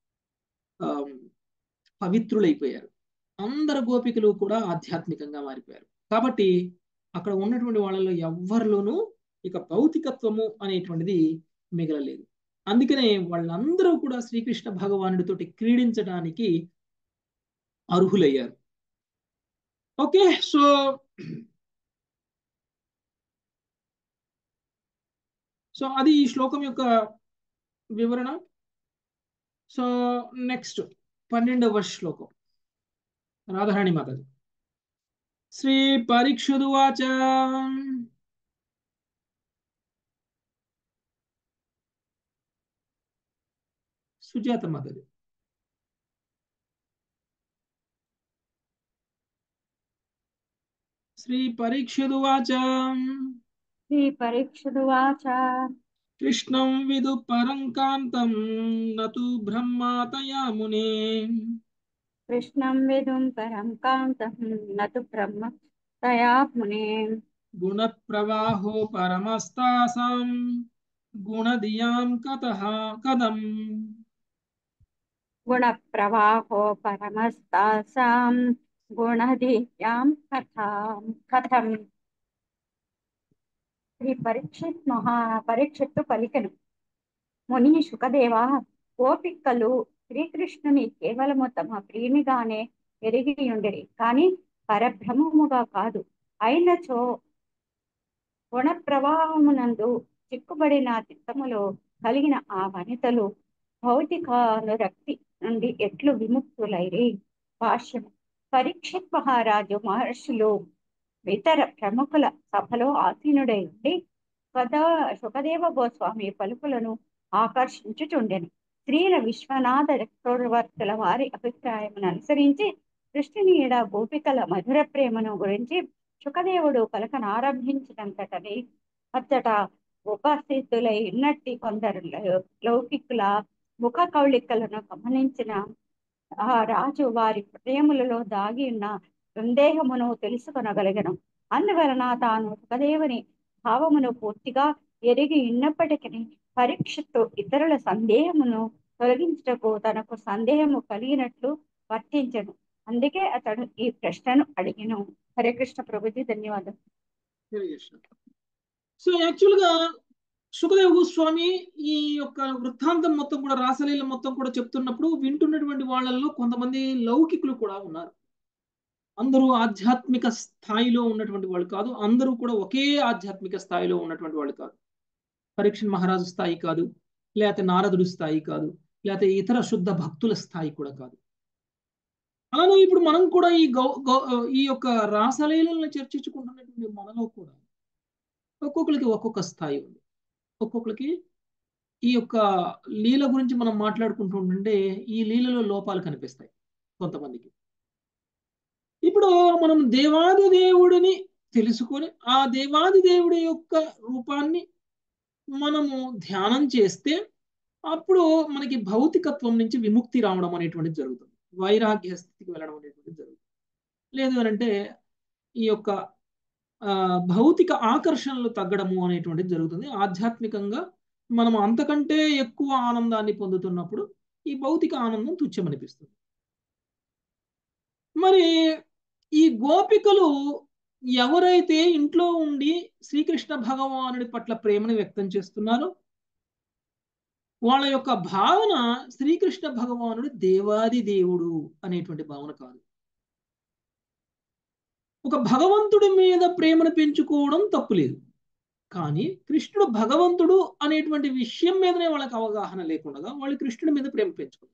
పవిత్రులైపోయారు అందరు గోపికలు కూడా ఆధ్యాత్మికంగా మారిపోయారు కాబట్టి అక్కడ ఉన్నటువంటి వాళ్ళలో ఎవ్వరిలోనూ ఇక భౌతికత్వము అనేటువంటిది మిగలలేదు అందుకనే వాళ్ళందరూ కూడా శ్రీకృష్ణ భగవానుడితోటి క్రీడించడానికి అర్హులయ్యారు ఓకే సో సో అది ఈ శ్లోకం యొక్క వివరణ సో నెక్స్ట్ పన్నెండవ శ్లోకం రాధారాణి మాతాజీ శ్రీ పరీక్షుదువాచ సుజాత మాతాజీ శ్రీ పరీక్షుదువాచ శ్రీ పరీక్షుదువాచ కృష్ణం విదు పరంకాంతం నతు బ్రహ్మాతయా మునే కృష్ణం విదుం పరం కాంతం నతు బ్రహ్మ తయా మునే గుణ ప్రవాహో పరమస్తాసాం గుణదియాం కతః కదం గుణ ప్రవాహో పరమస్తాసాం గుణధియాం కథాం కథం శ్రీ పరీక్షిత్ మహా పరీక్షిత్తు పలికెను ముని సుఖదేవ గోపికలు శ్రీకృష్ణుని కేవలము తమ ప్రియునిగానే ఎరిగి ఉండేది కానీ పరబ్రహ్మముగా కాదు అయినచో గుణ ప్రవాహమునందు చిక్కుబడిన చిత్తములో కలిగిన ఆ వనితలు భౌతికానురక్తి నుండి ఎట్లు విముక్తులైరి భాష్యం పరీక్షిత్ మహారాజు మహర్షులు ఇతర ప్రముఖుల సభలో ఆసీనుడై ఉండి సదా సుఖదేవ గోస్వామి పలుకులను ఆకర్షించుచుండెను స్త్రీల విశ్వనాథ చక్రవర్తుల వారి అభిప్రాయమును అనుసరించి కృష్ణుని ఎడ గోపికల మధుర ప్రేమను గురించి సుఖదేవుడు పలకనారంభించినంతటని అచ్చట ఉపస్థితులై ఉన్నట్టి కొందరు లౌకికుల ముఖ కౌళికలను గమనించిన ఆ రాజు వారి హృదయములలో దాగి ఉన్న సందేహమును తెలుసుకొనగలిగను అందువలన తాను సుఖదేవుని భావమును పూర్తిగా ఎరిగి ఉన్నప్పటికీ పరీక్షతో ఇతరుల సందేహమును తొలగించుటకు తనకు సందేహము కలిగినట్లు వర్తించను అందుకే అతడు ఈ ప్రశ్నను అడిగిను హరే కృష్ణ ప్రభుజీ ధన్యవాదం సో యాక్చువల్గా సుఖదేవ గోస్వామి ఈ యొక్క వృత్తాంతం మొత్తం కూడా రాసలీల మొత్తం కూడా చెప్తున్నప్పుడు వింటున్నటువంటి వాళ్ళల్లో కొంతమంది లౌకికులు కూడా ఉన్నారు అందరూ ఆధ్యాత్మిక స్థాయిలో ఉన్నటువంటి వాళ్ళు కాదు అందరూ కూడా ఒకే ఆధ్యాత్మిక స్థాయిలో ఉన్నటువంటి వాళ్ళు కాదు పరీక్షణ్ మహారాజు స్థాయి కాదు లేకపోతే నారదుడి స్థాయి కాదు లేకపోతే ఇతర శుద్ధ భక్తుల స్థాయి కూడా కాదు అలానే ఇప్పుడు మనం కూడా ఈ గౌ ఈ యొక్క రాసలీలను చర్చించుకుంటున్నటువంటి మనలో కూడా ఒక్కొక్కరికి ఒక్కొక్క స్థాయి ఉంది ఒక్కొక్కరికి ఈ యొక్క లీల గురించి మనం మాట్లాడుకుంటుంటే ఈ లీలలో లోపాలు కనిపిస్తాయి కొంతమందికి ఇప్పుడు మనం దేవాది దేవుడిని తెలుసుకొని ఆ దేవాది దేవుడి యొక్క రూపాన్ని మనము ధ్యానం చేస్తే అప్పుడు మనకి భౌతికత్వం నుంచి విముక్తి రావడం అనేటువంటిది జరుగుతుంది వైరాగ్య స్థితికి వెళ్ళడం అనేటువంటిది జరుగుతుంది లేదు అని అంటే ఈ యొక్క భౌతిక ఆకర్షణలు తగ్గడము అనేటువంటిది జరుగుతుంది ఆధ్యాత్మికంగా మనం అంతకంటే ఎక్కువ ఆనందాన్ని పొందుతున్నప్పుడు ఈ భౌతిక ఆనందం తుచ్చమనిపిస్తుంది మరి ఈ గోపికలు ఎవరైతే ఇంట్లో ఉండి శ్రీకృష్ణ భగవానుడి పట్ల ప్రేమను వ్యక్తం చేస్తున్నారో వాళ్ళ యొక్క భావన శ్రీకృష్ణ భగవానుడు దేవాది దేవుడు అనేటువంటి భావన కాదు ఒక భగవంతుడి మీద ప్రేమను పెంచుకోవడం తప్పులేదు కానీ కృష్ణుడు భగవంతుడు అనేటువంటి విషయం మీదనే వాళ్ళకి అవగాహన లేకుండా వాళ్ళు కృష్ణుడి మీద ప్రేమ పెంచుకున్నారు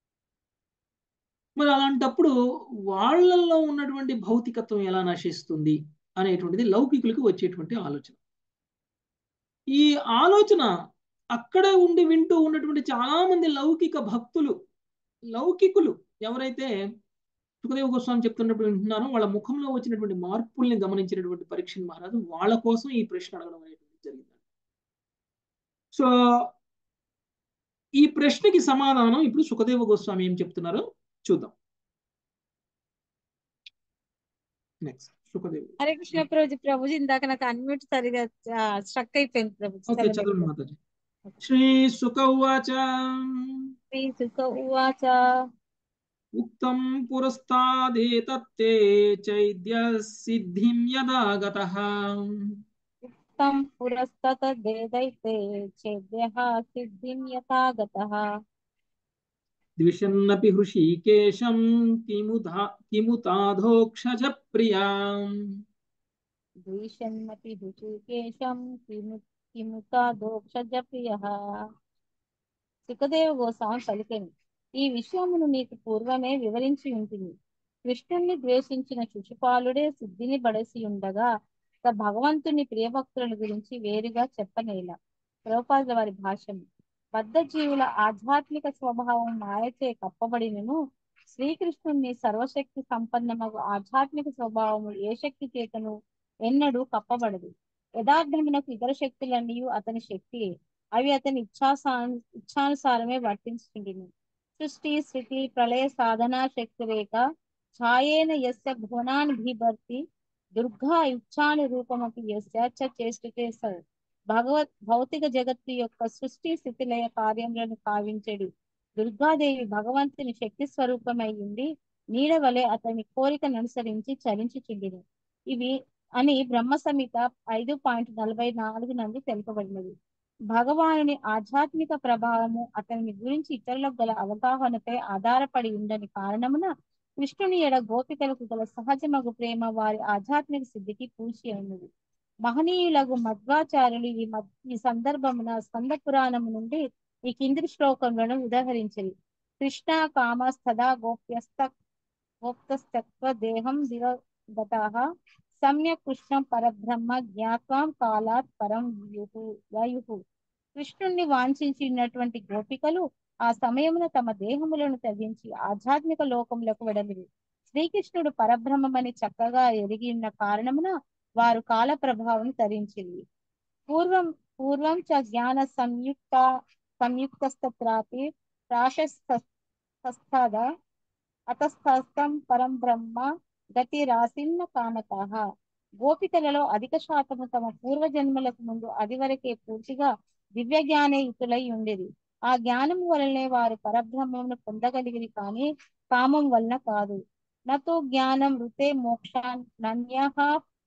మరి అలాంటప్పుడు వాళ్ళల్లో ఉన్నటువంటి భౌతికత్వం ఎలా నశిస్తుంది అనేటువంటిది లౌకికులకు వచ్చేటువంటి ఆలోచన ఈ ఆలోచన అక్కడే ఉండి వింటూ ఉన్నటువంటి చాలా మంది లౌకిక భక్తులు లౌకికులు ఎవరైతే సుఖదేవ గోస్వామి చెప్తున్నప్పుడు వింటున్నారో వాళ్ళ ముఖంలో వచ్చినటువంటి మార్పుల్ని గమనించినటువంటి పరీక్ష మహారాజు వాళ్ళ కోసం ఈ ప్రశ్న అడగడం అనేటువంటి జరిగింది సో ఈ ప్రశ్నకి సమాధానం ఇప్పుడు సుఖదేవ గోస్వామి ఏం చెప్తున్నారో చూద్దాం నెక్స్ట్ సుఖదేవ్ హరే కృష్ణ ప్రభుజీ ప్రభుజీ ఇందాక నాకు అన్మ్యూట్ సరిగా స్ట్రక్ అయిపోయింది ప్రభుజీ ఓకే చదవండి మాతాజీ శ్రీ సుఖ ఉవాచ శ్రీ సుఖ ఉవాచ ఉక్తం పురస్తాదేతత్తే చైద్య సిద్ధిం యదా గతః తం పురస్తత దేదైతే చేద్యః సిద్ధిం యథా గతః ద్విషన్నపి హృషీకేశం కిముదా కిముతాధోక్షజ ప్రియాం ద్విషన్నపి హృషికేశం కిము కిముతా దోక్షజ ప్రియః సుఖదేవ గోస్వామి పలికెను ఈ విషయమును నీకు పూర్వమే వివరించి ఉంటుంది కృష్ణుణ్ణి ద్వేషించిన శిశుపాలుడే సిద్ధిని బడసి ఉండగా ఇక భగవంతుని ప్రియభక్తుల గురించి వేరుగా చెప్పనేల ప్రభుపాదుల వారి భాష్యం బద్ధ జీవుల ఆధ్యాత్మిక స్వభావం మాయచే కప్పబడినను శ్రీకృష్ణుని సర్వశక్తి సంపన్నమగు ఆధ్యాత్మిక స్వభావము ఏ శక్తి చేతను ఎన్నడూ కప్పబడదు యథార్థమునకు ఇతర శక్తులన్నీ అతని శక్తియే అవి అతని ఇచ్ఛాసా ఇచ్ఛానుసారమే వర్తించుకుంటును సృష్టి స్థితి ప్రళయ సాధనా శక్తి రేఖ ఛాయేన యస్య భువనాన్ బిభర్తి దుర్గా ఇచ్ఛాను రూపమపి యస్య చ చేష్టితే సౌ భగవత్ భౌతిక జగత్తు యొక్క సృష్టి స్థితిలయ కార్యములను కావించడు దుర్గాదేవి భగవంతుని శక్తి స్వరూపమై ఉండి నీడ వలె అతని కోరికను అనుసరించి చలించుచుండిను ఇవి అని బ్రహ్మ సంహిత ఐదు పాయింట్ నలభై నాలుగు నందు తెలుపబడినది భగవానుని ఆధ్యాత్మిక ప్రభావము అతని గురించి ఇతరులకు గల అవగాహనపై ఆధారపడి ఉండని కారణమున కృష్ణుని ఎడ గోపికలకు గల సహజమగు ప్రేమ వారి ఆధ్యాత్మిక సిద్ధికి పూచి ఉన్నది మహనీయులకు మధ్వాచార్యులు ఈ మద్ ఈ సందర్భమున స్కంద పురాణము నుండి ఈ కింది శ్లోకములను ఉదహరించింది కృష్ణ కామస్తదా గోప్యస్త గోప్తస్తత్వ దేహం దివగతాః సమ్యక్ కృష్ణం పరబ్రహ్మ జ్ఞాత్వాం కాలాత్ పరం వ్యుహు వయుహు కృష్ణుణ్ణి వాంఛించినటువంటి గోపికలు ఆ సమయమున తమ దేహములను తగ్గించి ఆధ్యాత్మిక లోకములకు వెడలిరి శ్రీకృష్ణుడు పరబ్రహ్మమని చక్కగా ఎరిగి ఉన్న కారణమున వారు కాల ప్రభావం తరించింది పూర్వం పూర్వం చ జ్ఞాన సంయుక్త సంయుక్తస్తత్రాపి ప్రాశస్తస్థాద అతస్థస్థం పరం బ్రహ్మ గతి రాసిన్న కామతాహ గోపికలలో అధిక శాతము తమ పూర్వజన్మలకు ముందు అది వరకే పూర్తిగా దివ్య జ్ఞానయుతులై ఉండేది ఆ జ్ఞానం వలనే వారు పరబ్రహ్మమును పొందగలిగిరి కానీ కామం వలన కాదు నతో జ్ఞానం రుతే మోక్షాన్ నన్యః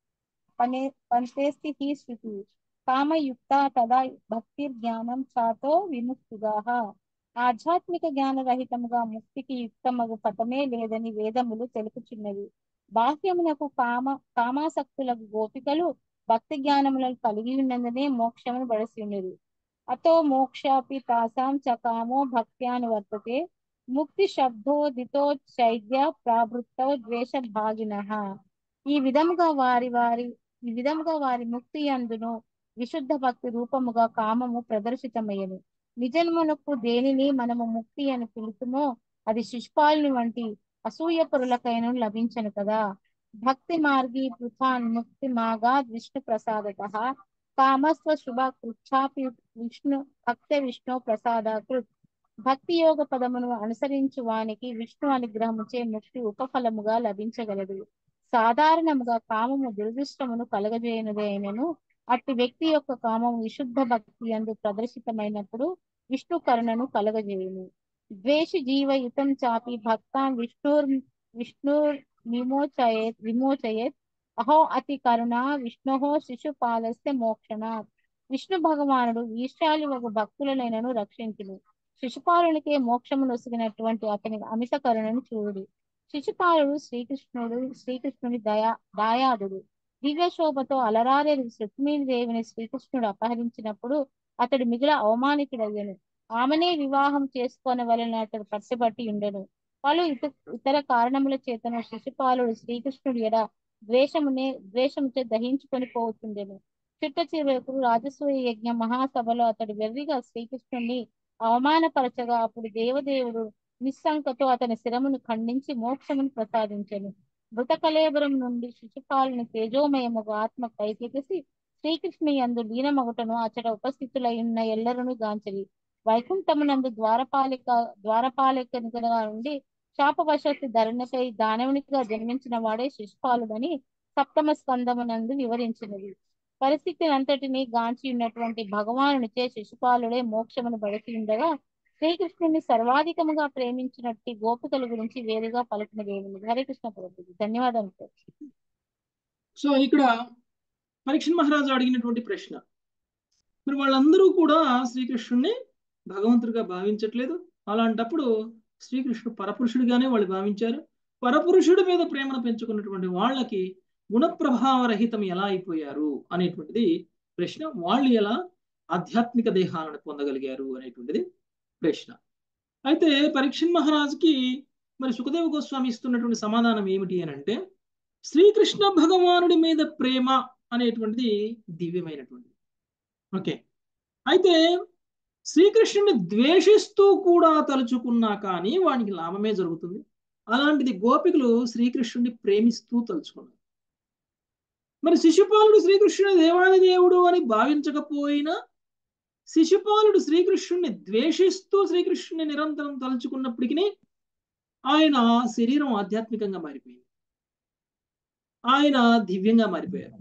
పనే పంతేస్తి హి శృతి కామయుక్త తదా భక్తిర్ జ్ఞానం చాతో విముక్తుగాః ఆధ్యాత్మిక జ్ఞాన రహితముగా ముక్తికి యుక్తమగు పథమే లేదని వేదములు తెలుపుచున్నవి బాహ్యమునకు కామ కామాసక్తులకు గోపికలు భక్తి జ్ఞానములను కలిగి ఉన్నందునే మోక్షమును బడసి ఉన్నది అతో మోక్షాపి తాసాం చ కామో భక్త్యానువర్తతే ముక్తి శబ్దోదితో చైద్య ప్రావృత్తౌ ద్వేష భాగినః ఈ విధముగా వారి వారి ఈ విధముగా వారి ముక్తి అందును విశుద్ధ భక్తి రూపముగా కామము ప్రదర్శితమయ్యను నిజన్మనకు దేనిని మనము ముక్తి అని పిలుతుమో అది శిష్పాలుని వంటి అసూయ పరులకైన లభించను కదా భక్తి మార్గి పృథాన్ ముక్తి మాగా విష్ణు ప్రసాదత కామస్వ శుభ కృచ్ఛాపి విష్ణు భక్త విష్ణు ప్రసాదకృత్ భక్తి యోగ పదమును అనుసరించు వానికి విష్ణు అనుగ్రహముచే ముక్తి ఉపఫలముగా లభించగలదు సాధారణముగా కామము దురదృష్టమును కలగజేయనిదే అయినను అట్టి వ్యక్తి యొక్క కామము విశుద్ధ భక్తి అందు ప్రదర్శితమైనప్పుడు విష్ణు కరుణను కలగజేయును ద్వేషి జీవయుతం చాపి భక్తాన్ విష్ణుర్ విష్ణుర్ విమోచయేత్ విమోచయేత్ అహో అతి కరుణ విష్ణోః శిశుపాలస్య మోక్షణాత్ విష్ణు భగవానుడు ఈశాలి ఒక భక్తులనైనను రక్షించును శిశుపాలునికే మోక్షము నొసిగినటువంటి అతని అమిత కరుణను చూడు శిశుపాలుడు శ్రీకృష్ణుడు శ్రీకృష్ణుని దయా దాయాదుడు దివ్య శోభతో అలరారే రుక్మిణీ దేవిని శ్రీకృష్ణుడు అపహరించినప్పుడు అతడు మిగిల అవమానితుడయ్యను ఆమెనే వివాహం చేసుకోనవలన అతడు పట్టుబట్టి ఉండెను పలు ఇత ఇతర కారణముల చేతను శిశుపాలుడు శ్రీకృష్ణుడి ఎడ ద్వేషమునే ద్వేషముచే దహించుకొని పోతుండెను చిట్ట చివరకు రాజసూయ యజ్ఞ మహాసభలో అతడు వెర్రిగా శ్రీకృష్ణుడిని అవమానపరచగా అప్పుడు దేవదేవుడు నిస్సంకతో అతని శిరమును ఖండించి మోక్షమును ప్రసాదించెను మృత కలేబరం నుండి శిశుపాలుని తేజోమయముగా ఆత్మ పైకెగిసి శ్రీకృష్ణు యందు లీనమగుటను అచట ఉపస్థితులై ఉన్న ఎల్లరును గాంచరి వైకుంఠమునందు ద్వారపాలిక ద్వారపాలికగా నుండి శాపవశత్తు ధరణిపై దానవునిగా జన్మించిన వాడే శిశుపాలుడని సప్తమ స్కందమునందు వివరించినది పరిస్థితిని అంతటిని గాంచి ఉన్నటువంటి భగవానునిచే శిశుపాలుడే మోక్షమును బడికి ఉండగా శ్రీకృష్ణుని సర్వాధికముగా ప్రేమించినట్టు గోపికల గురించి వేరుగా పలికిన దేవుని హరే కృష్ణ ప్రభుజీ ధన్యవాదాలు సార్ సో ఇక్కడ పరీక్షణ్ మహారాజు అడిగినటువంటి ప్రశ్న మరి వాళ్ళందరూ కూడా శ్రీకృష్ణుడిని భగవంతుడిగా భావించట్లేదు అలాంటప్పుడు శ్రీకృష్ణుడు పరపురుషుడిగానే వాళ్ళు భావించారు పరపురుషుడి మీద ప్రేమను పెంచుకున్నటువంటి వాళ్ళకి గుణప్రభావ రహితం ఎలా అయిపోయారు అనేటువంటిది ప్రశ్న వాళ్ళు ఎలా ఆధ్యాత్మిక దేహాలను పొందగలిగారు అనేటువంటిది ప్రశ్న అయితే పరీక్షణ్ మహారాజుకి మరి సుఖదేవ గోస్వామి ఇస్తున్నటువంటి సమాధానం ఏమిటి అని అంటే శ్రీకృష్ణ భగవానుడి మీద ప్రేమ అనేటువంటిది దివ్యమైనటువంటిది ఓకే అయితే శ్రీకృష్ణుని ద్వేషిస్తూ కూడా తలుచుకున్నా కానీ వానికి లాభమే జరుగుతుంది అలాంటిది గోపికలు శ్రీకృష్ణుడిని ప్రేమిస్తూ తలుచుకున్నారు మరి శిశుపాలుడు శ్రీకృష్ణుని దేవాది దేవుడు అని భావించకపోయినా శిశుపాలుడు శ్రీకృష్ణుడిని ద్వేషిస్తూ శ్రీకృష్ణుని నిరంతరం తలుచుకున్నప్పటికీ ఆయన శరీరం ఆధ్యాత్మికంగా మారిపోయింది ఆయన దివ్యంగా మారిపోయారు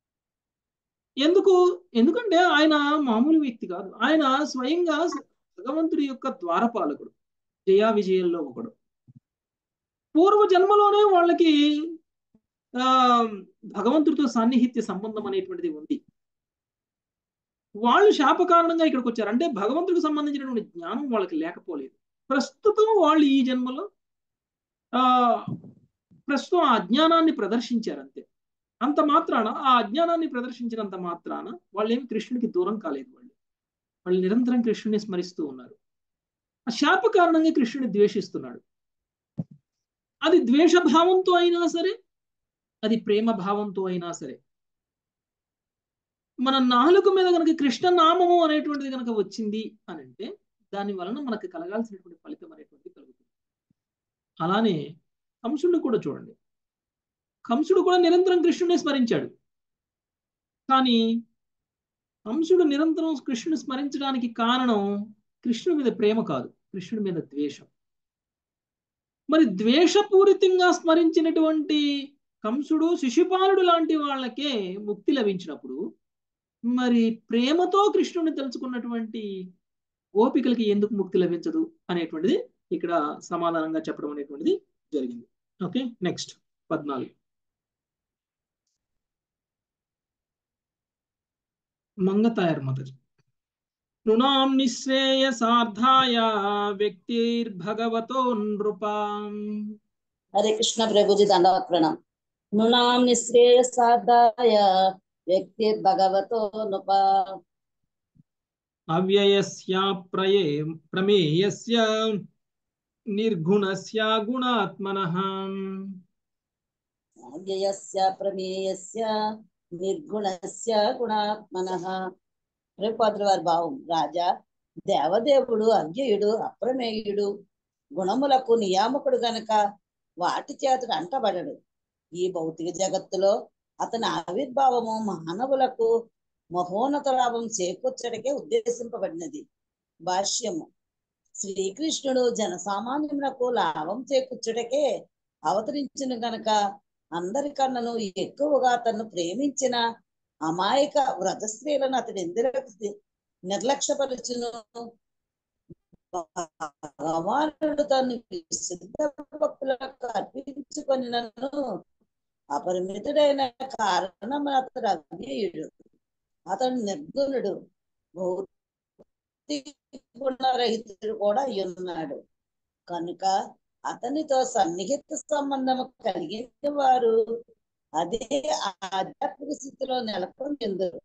ఎందుకు ఎందుకంటే ఆయన మామూలు వ్యక్తి కాదు ఆయన స్వయంగా భగవంతుడి యొక్క ద్వారపాలకుడు జయా విజయంలో ఒకడు పూర్వ జన్మలోనే వాళ్ళకి ఆ భగవంతుడితో సాన్నిహిత్య సంబంధం అనేటువంటిది ఉంది వాళ్ళు శాప కారణంగా ఇక్కడికి వచ్చారు అంటే భగవంతుడికి సంబంధించినటువంటి జ్ఞానం వాళ్ళకి లేకపోలేదు ప్రస్తుతం వాళ్ళు ఈ జన్మలో ఆ ప్రస్తుతం ఆ అజ్ఞానాన్ని ప్రదర్శించారు అంతే అంత మాత్రాన ఆ అజ్ఞానాన్ని ప్రదర్శించినంత మాత్రాన వాళ్ళు ఏమి కృష్ణుడికి దూరం కాలేదు వాళ్ళు వాళ్ళు నిరంతరం కృష్ణుని స్మరిస్తూ ఉన్నారు ఆ శాప కారణంగా కృష్ణుని ద్వేషిస్తున్నాడు అది ద్వేషభావంతో అయినా సరే అది ప్రేమ భావంతో అయినా సరే మన నాలుగు మీద కనుక కృష్ణ నామము అనేటువంటిది కనుక వచ్చింది అని అంటే దాని వలన మనకు కలగాల్సినటువంటి ఫలితం అనేటువంటిది కలుగుతుంది అలానే కంసుడిని కూడా చూడండి కంసుడు కూడా నిరంతరం కృష్ణుని స్మరించాడు కానీ కంసుడు నిరంతరం కృష్ణుని స్మరించడానికి కారణం కృష్ణుడి మీద ప్రేమ కాదు కృష్ణుడి మీద ద్వేషం మరి ద్వేషపూరితంగా స్మరించినటువంటి కంసుడు శిశుపాలుడు లాంటి వాళ్ళకే ముక్తి లభించినప్పుడు మరి ప్రేమతో కృష్ణుని తెలుసుకున్నటువంటి గోపికలకి ఎందుకు ముక్తి లభించదు అనేటువంటిది ఇక్కడ సమాధానంగా చెప్పడం అనేటువంటిది జరిగింది ఓకే నెక్స్ట్ పద్నాలుగు మంగతాయర్ మతజ నృణాం నిశ్రేయసార్థాయ వ్యక్తిర్భగవతో నృపాం హరే కృష్ణ ప్రభుజీ దండవత్ ప్రణాం నృణాం నిశ్రేయసార్థాయ వ్యక్తి భగవతో నృప అవ్యయస్య ప్రయే ప్రమేయస్య నిర్గుణస్య గుణాత్మనః అవ్యయస్య ప్రమేయస్య నిర్గుణస్య గుణాత్మనః రేపాత్రి వారి భావం రాజా దేవదేవుడు అవ్యయుడు అప్రమేయుడు గుణములకు నియామకుడు గనక వాటి చేతడు అంటబడడు ఈ భౌతిక జగత్తులో అతని ఆవిర్భావము మానవులకు మహోన్నత లాభం చేకూర్చడకే ఉద్దేశింపబడినది భాష్యము శ్రీకృష్ణుడు జనసామాన్యములకు లాభం చేకూర్చుటకే అవతరించిన గనక అందరికన్నను ఎక్కువగా తను ప్రేమించిన అమాయక వ్రత స్త్రీలను అతడు ఎందుకు నిర్లక్ష్యపరచును భగవానుడు తను సిద్ధ భక్తులకు అర్పించుకొని నన్ను అపరిమితుడైన కారణం అతడు అవ్యయుడు అతడు నిర్గుణుడు భౌతిక గుణరహితుడు కూడా అయి ఉన్నాడు కనుక అతనితో సన్నిహిత సంబంధం కలిగిన వారు అదే ఆధ్యాత్మిక స్థితిలో నెలకొని ఎందరు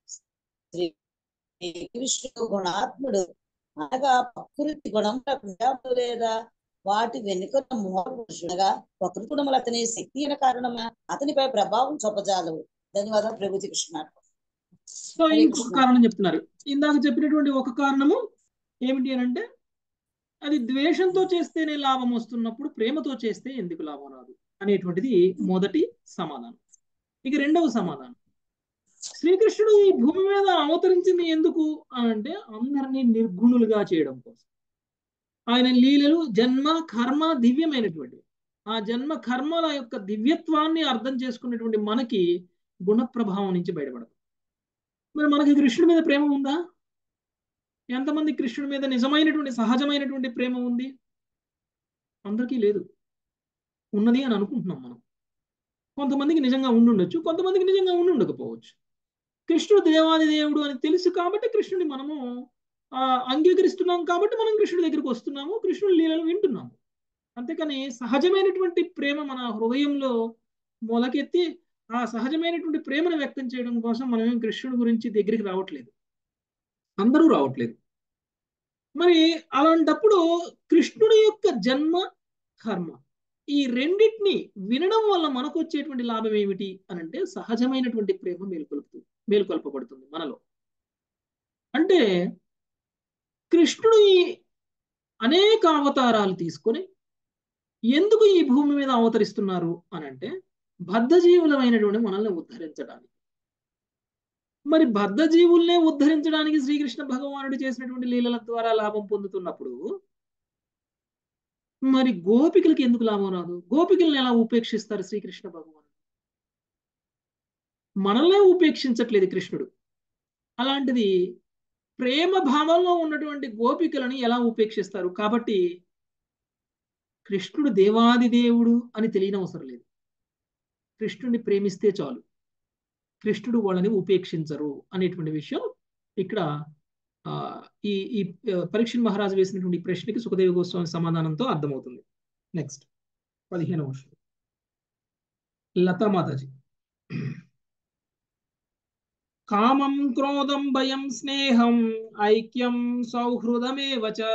శ్రీకృష్ణుడు గుణాత్ముడు అనగా ప్రకృతి గుణములకు లేదా వాటి వెనుక మూలపురుషుడుగా ప్రకృతి గుణములు అతని శక్తి అయిన కారణమా అతనిపై ప్రభావం చూపజాలవు ధన్యవాదాలు ప్రభుజీ కృష్ణ సో ఇంకొక కారణం చెప్తున్నారు ఇందాక చెప్పినటువంటి ఒక కారణము ఏమిటి అని అంటే అది ద్వేషంతో చేస్తేనే లాభం వస్తున్నప్పుడు ప్రేమతో చేస్తే ఎందుకు లాభం రాదు అనేటువంటిది మొదటి సమాధానం ఇక రెండవ సమాధానం శ్రీకృష్ణుడు ఈ భూమి మీద అవతరించింది ఎందుకు అని అంటే అందరినీ నిర్గుణులుగా చేయడం కోసం ఆయన లీలలు జన్మ కర్మ దివ్యమైనటువంటివి ఆ జన్మ కర్మల యొక్క దివ్యత్వాన్ని అర్థం చేసుకున్నటువంటి మనకి గుణ ప్రభావం నుంచి బయటపడదు మరి మనకి కృష్ణుడి మీద ప్రేమ ఉందా ఎంతమంది కృష్ణుడి మీద నిజమైనటువంటి సహజమైనటువంటి ప్రేమ ఉంది అందరికీ లేదు ఉన్నది అని అనుకుంటున్నాం మనం కొంతమందికి నిజంగా ఉండుండొచ్చు కొంతమందికి నిజంగా ఉండుండకపోవచ్చు కృష్ణుడు దేవాది దేవుడు అని తెలుసు కాబట్టి కృష్ణుడి మనము అంగీకరిస్తున్నాం కాబట్టి మనం కృష్ణుడి దగ్గరికి వస్తున్నాము కృష్ణుడి లీలలు వింటున్నాము అంతేకాని సహజమైనటువంటి ప్రేమ మన హృదయంలో మొలకెత్తి ఆ సహజమైనటువంటి ప్రేమను వ్యక్తం చేయడం కోసం మనమేం కృష్ణుడి గురించి దగ్గరికి రావట్లేదు అందరూ రావట్లేదు మరి అలాంటప్పుడు కృష్ణుడి యొక్క జన్మ కర్మ ఈ రెండింటిని వినడం వల్ల మనకు వచ్చేటువంటి లాభం ఏమిటి అని అంటే సహజమైనటువంటి ప్రేమ మేలుకొల్పుతుంది మేలుకొల్పబడుతుంది మనలో అంటే కృష్ణుడు ఈ అనేక అవతారాలు తీసుకొని ఎందుకు ఈ భూమి మీద అవతరిస్తున్నారు అని అంటే బద్ధజీవులమైనటువంటి మనల్ని ఉద్ధరించడానికి మరి బద్ధజీవుల్నే ఉద్ధరించడానికి శ్రీకృష్ణ భగవానుడు చేసినటువంటి లీలల ద్వారా లాభం పొందుతున్నప్పుడు మరి గోపికలకి ఎందుకు లాభం రాదు గోపికల్ని ఎలా ఉపేక్షిస్తారు శ్రీకృష్ణ భగవానుడు మనల్నే ఉపేక్షించట్లేదు కృష్ణుడు అలాంటిది ప్రేమ భావంలో ఉన్నటువంటి గోపికలను ఎలా ఉపేక్షిస్తారు కాబట్టి కృష్ణుడు దేవాది దేవుడు అని తెలియనవసరం లేదు కృష్ణుడిని ప్రేమిస్తే చాలు కృష్ణుడు వాళ్ళని ఉపేక్షించరు అనేటువంటి విషయం ఇక్కడ ఈ ఈ పరీక్ష మహారాజు వేసినటువంటి ప్రశ్నకి సుఖదేవ గోస్వామి సమాధానంతో అర్థమవుతుంది నెక్స్ట్ పదిహేనవ వర్షం లతా మాతాజీ కామం క్రోధం భయం స్నేహం ఐక్యం సౌహృదమేవ చ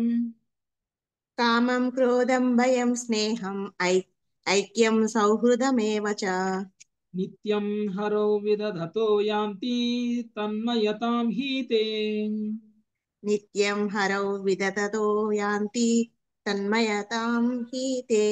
కామం క్రోధం భయం స్నేహం ఐక్యం సౌహృదమేవ చ నిత్యం హరౌ విదధతో యాంతి తన్మయతాం హీతే నిత్యం హరౌ విదతతో యాంతి తన్మయతాం హీతే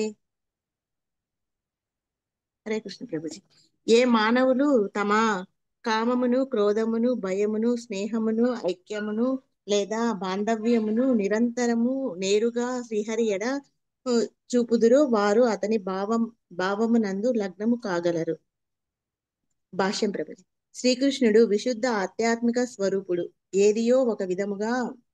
హరే కృష్ణ ప్రభుజీ ఏ మానవులు తమ కామమును క్రోధమును భయమును స్నేహమును ఐక్యమును లేదా బాంధవ్యమును నిరంతరము నేరుగా శ్రీహరి ఎడ చూపుదురో వారు అతని భావం భావమునందు లగ్నము కాగలరు భాష్యం ప్రభుజీ శ్రీకృష్ణుడు విశుద్ధ ఆధ్యాత్మిక స్వరూపుడు ఏదియో ఒక విధముగా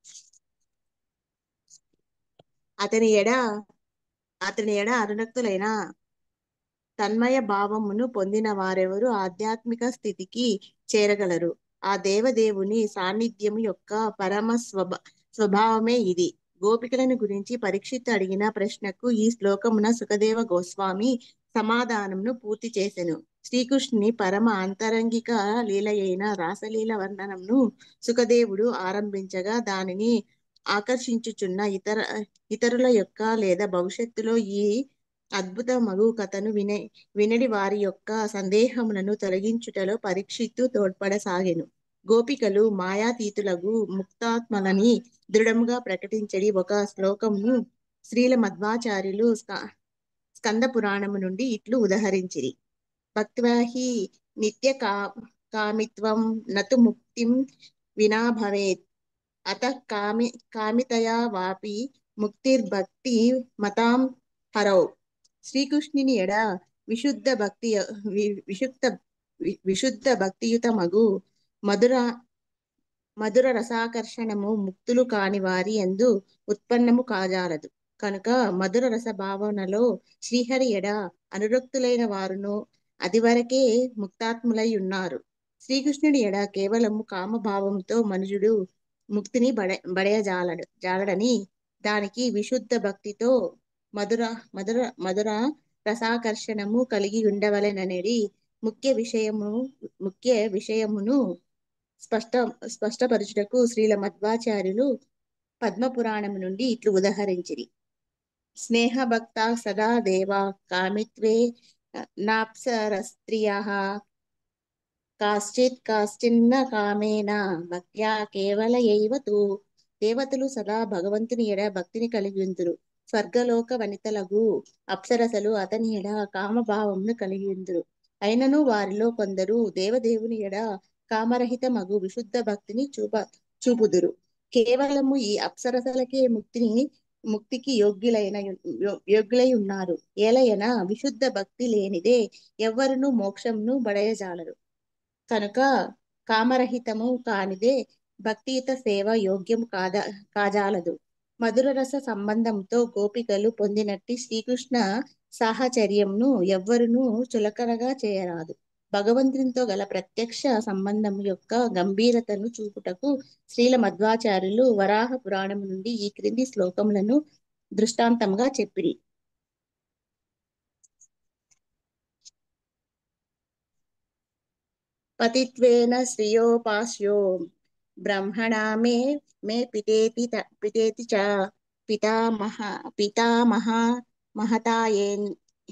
అతని ఎడ అతని ఎడ అనురక్తులైన తన్మయ భావమును పొందిన వారెవరు ఆధ్యాత్మిక స్థితికి చేరగలరు ఆ దేవదేవుని సాన్నిధ్యము యొక్క పరమ స్వభ స్వభావమే ఇది గోపికలను గురించి పరీక్షిత్ అడిగిన ప్రశ్నకు ఈ శ్లోకమున సుఖదేవ గోస్వామి సమాధానమును పూర్తి చేసెను శ్రీకృష్ణుని పరమ అంతరంగిక లీలయైన రాసలీల వర్ణనంను సుఖదేవుడు ఆరంభించగా దానిని ఆకర్షించుచున్న ఇతర ఇతరుల యొక్క లేదా భవిష్యత్తులో ఈ అద్భుత మగు కథను విన వినడి వారి యొక్క సందేహములను తొలగించుటలో పరీక్షిత్తు తోడ్పడసాగెను గోపికలు మాయాతీతులకు ముక్తాత్మలని దృఢముగా ప్రకటించడి ఒక శ్లోకమును శ్రీల మధ్వాచార్యులు స్కంద పురాణము నుండి ఇట్లు ఉదహరించిరి భక్త్వాహి నిత్య కా కామిత్వం నతు ముక్తిం వినా భవేత్ అత కామి కామితయా వాపి ముక్తిర్భక్తి మతాం హరౌ శ్రీకృష్ణుని ఎడ విశుద్ధ భక్తి విశుద్ధ విశుద్ధ భక్తియుత మగు మధుర మధుర రసాకర్షణము ముక్తులు కాని వారి ఎందు ఉత్పన్నము కాజాలదు కనుక మధుర రస భావనలో శ్రీహరి ఎడ అనురక్తులైన వారును అది వరకే ముక్తాత్ములై ఉన్నారు శ్రీకృష్ణుడి ఎడ కేవలము కామభావంతో మనుజుడు ముక్తిని బడ బడయజాలడు జాలడని దానికి విశుద్ధ భక్తితో మధుర మధుర మధుర రసాకర్షణము కలిగి ఉండవలెననేది ముఖ్య విషయము ముఖ్య విషయమును స్పష్ట స్పష్టపరచుటకు శ్రీల మధ్వాచార్యులు పద్మపురాణము నుండి ఇట్లు ఉదహరించిరి స్నేహ భక్త సదా దేవా కామిత్వే నాప్సరస్త్రియ కాశ్చిత్ కాశ్చిన్న కామేన భక్త్యా కేవలయైవ తు దేవతలు సదా భగవంతుని ఎడ భక్తిని కలిగి ఉందురు స్వర్గలోక వనితలగు అప్సరసలు అతని ఎడ కామభావమును కలిగి ఉందురు అయినను వారిలో కొందరు దేవదేవుని ఎడ కామరహిత మగు విశుద్ధ భక్తిని చూప చూపుదురు కేవలము ఈ అప్సరసలకే ముక్తిని ముక్తికి యోగ్యులైన యో- యోగ్యులై ఉన్నారు ఏలయన విశుద్ధ భక్తి లేనిదే ఎవ్వరును మోక్షంను బడయజాలరు కనుక కామరహితము కానిదే భక్తియుత సేవ యోగ్యం కాద కాజాలదు మధుర రస సంబంధంతో గోపికలు పొందినట్టి శ్రీకృష్ణ సాహచర్యంను ఎవ్వరును చులకనగా చేయరాదు భగవంతునితో గల ప్రత్యక్ష సంబంధం యొక్క గంభీరతను చూపుటకు శ్రీల మధ్వాచార్యులు వరాహ పురాణం నుండి ఈ క్రింది శ్లోకములను దృష్టాంతంగా చెప్పిరి పతిత్వేన శ్రియోపాస్యో బ్రహ్మణా మే మే పితేతి త- పితేతి చ పితామహ పితామహ మహతాయేన్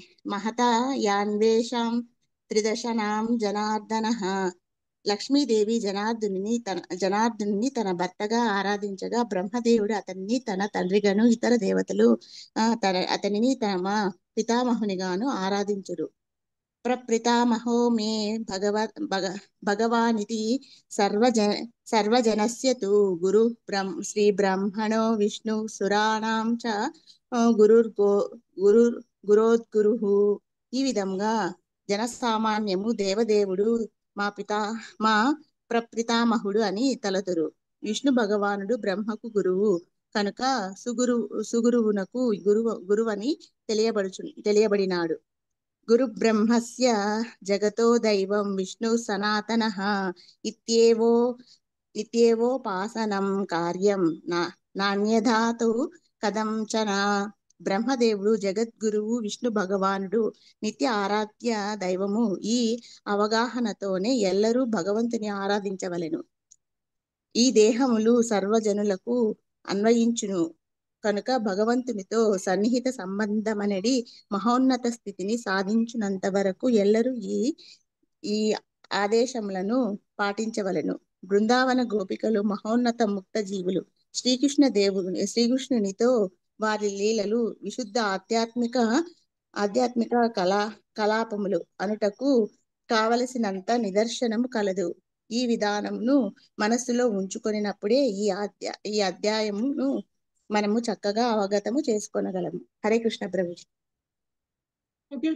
మహతాయాన్వేషాం త్రిదశనాం జనార్దన లక్ష్మీదేవి జనార్దుని తన జనార్దుని తన భర్తగా ఆరాధించగా బ్రహ్మదేవుడు అతన్ని తన తండ్రిగాను ఇతర దేవతలు ఆ, తన అతనిని తమ పితామహునిగాను ఆరాధించురు ప్రప్రితామహో మే భగవ భగ భగవానితి సర్వజ సర్వజనస్య తు గురు బ్రహ్మ శ్రీ బ్రహ్మణో విష్ణు సురాణాం చ ఆ, గురుర్గో గురు గురోద్గురు ఈ విధంగా జనసామాన్యము దేవదేవుడు మా పితా మా ప్రప్రితామహుడు అని తలతురు విష్ణు భగవానుడు బ్రహ్మకు గురువు కనుక సుగురు సుగురువునకు గురువు గురువని తెలియబడుచు తెలియబడినాడు గురు బ్రహ్మస్య జగతో దైవం విష్ణు సనాతన ఇత్యేవో ఇత్యేవోపాసనం కార్యం నా నాణ్యధాతు కదంచన బ్రహ్మదేవుడు జగద్గురువు విష్ణు భగవానుడు నిత్య ఆరాధ్య దైవము ఈ అవగాహనతోనే ఎల్లరూ భగవంతుని ఆరాధించవలెను ఈ దేహములు సర్వజనులకు అన్వయించును కనుక భగవంతునితో సన్నిహిత సంబంధమనడి మహోన్నత స్థితిని సాధించినంత వరకు ఎల్లరూ ఈ ఈ ఆదేశములను పాటించవలెను బృందావన గోపికలు మహోన్నత ముక్త జీవులు శ్రీకృష్ణ దేవుని శ్రీకృష్ణునితో వారి లీలలు విశుద్ధ ఆధ్యాత్మిక ఆధ్యాత్మిక కళా కలాపములు అనుటకు కావలసినంత నిదర్శనము కలదు ఈ విధానమును మనస్సులో ఉంచుకొనినప్పుడే ఈ అధ్యా ఈ అధ్యాయమును మనము చక్కగా అవగతము చేసుకొనగలము హరే కృష్ణ ప్రభుజీ ఓకే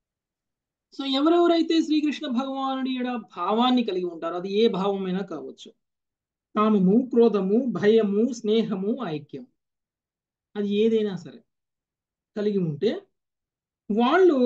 సో ఎవరెవరైతే శ్రీకృష్ణ భగవానుడి యొక్క భావాన్ని కలిగి ఉంటారో అది ఏ భావమైనా కావచ్చు కామము క్రోధము భయము స్నేహము ఐక్యం అది ఏదైనా సరే కలిగి ఉంటే వాళ్ళు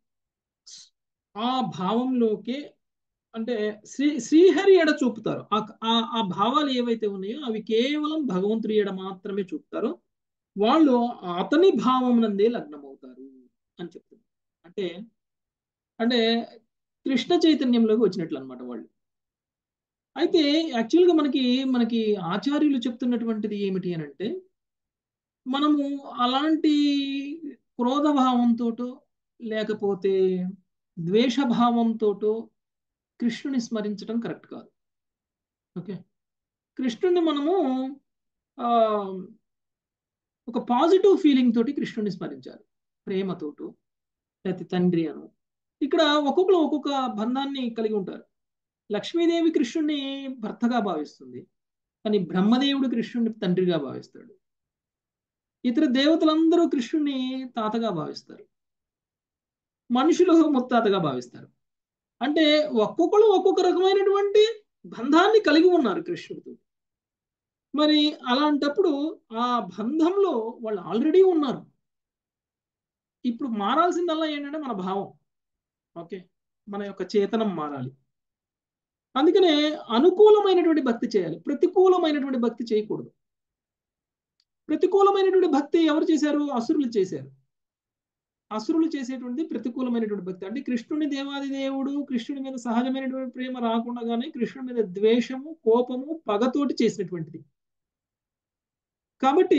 ఆ భావంలోకే అంటే శ్రీ శ్రీహరి ఎడ చూపుతారు ఆ ఆ- ఆ భావాలు ఏవైతే ఉన్నాయో అవి కేవలం భగవంతుడి ఎడ మాత్రమే చూపుతారు వాళ్ళు అతని భావం నందే లగ్నమవుతారు అని చెప్తున్నారు అంటే అంటే కృష్ణ చైతన్యంలోకి వచ్చినట్లు అనమాట వాళ్ళు అయితే యాక్చువల్గా మనకి మనకి ఆచార్యులు చెప్తున్నటువంటిది ఏమిటి అని అంటే మనము అలాంటి క్రోధ భావంతోటో లేకపోతే ద్వేష భావంతోటో కృష్ణుని స్మరించడం కరెక్ట్ కాదు ఓకే కృష్ణుని మనము ఆ, ఒక పాజిటివ్ ఫీలింగ్ తోటి కృష్ణుని స్మరించాలి ప్రేమతోటో లేకపోతే తండ్రి అను ఇక్కడ ఒక్కొక్కరు ఒక్కొక్క బంధాన్ని కలిగి ఉంటారు లక్ష్మీదేవి కృష్ణుడిని భర్తగా భావిస్తుంది కానీ బ్రహ్మదేవుడు కృష్ణుడిని తండ్రిగా భావిస్తాడు ఇతర దేవతలందరూ కృష్ణుడిని తాతగా భావిస్తారు మనుషులు ముత్తాతగా భావిస్తారు అంటే ఒక్కొక్కరు ఒక్కొక్క రకమైనటువంటి బంధాన్ని కలిగి ఉన్నారు కృష్ణుడితో మరి అలాంటప్పుడు ఆ బంధంలో వాళ్ళు ఆల్రెడీ ఉన్నారు ఇప్పుడు మారాల్సిందల్లా ఏంటంటే మన భావం ఓకే మన యొక్క చేతనం మారాలి అందుకనే అనుకూలమైనటువంటి భక్తి చేయాలి ప్రతికూలమైనటువంటి భక్తి చేయకూడదు ప్రతికూలమైనటువంటి భక్తి ఎవరు చేశారు అసురులు చేశారు అసురులు చేసేటువంటి ప్రతికూలమైనటువంటి భక్తి అంటే కృష్ణుని దేవాది దేవుడు కృష్ణుడి మీద సహజమైనటువంటి ప్రేమ రాకుండానే కృష్ణుడి మీద ద్వేషము కోపము పగతోటి చేసినటువంటిది కాబట్టి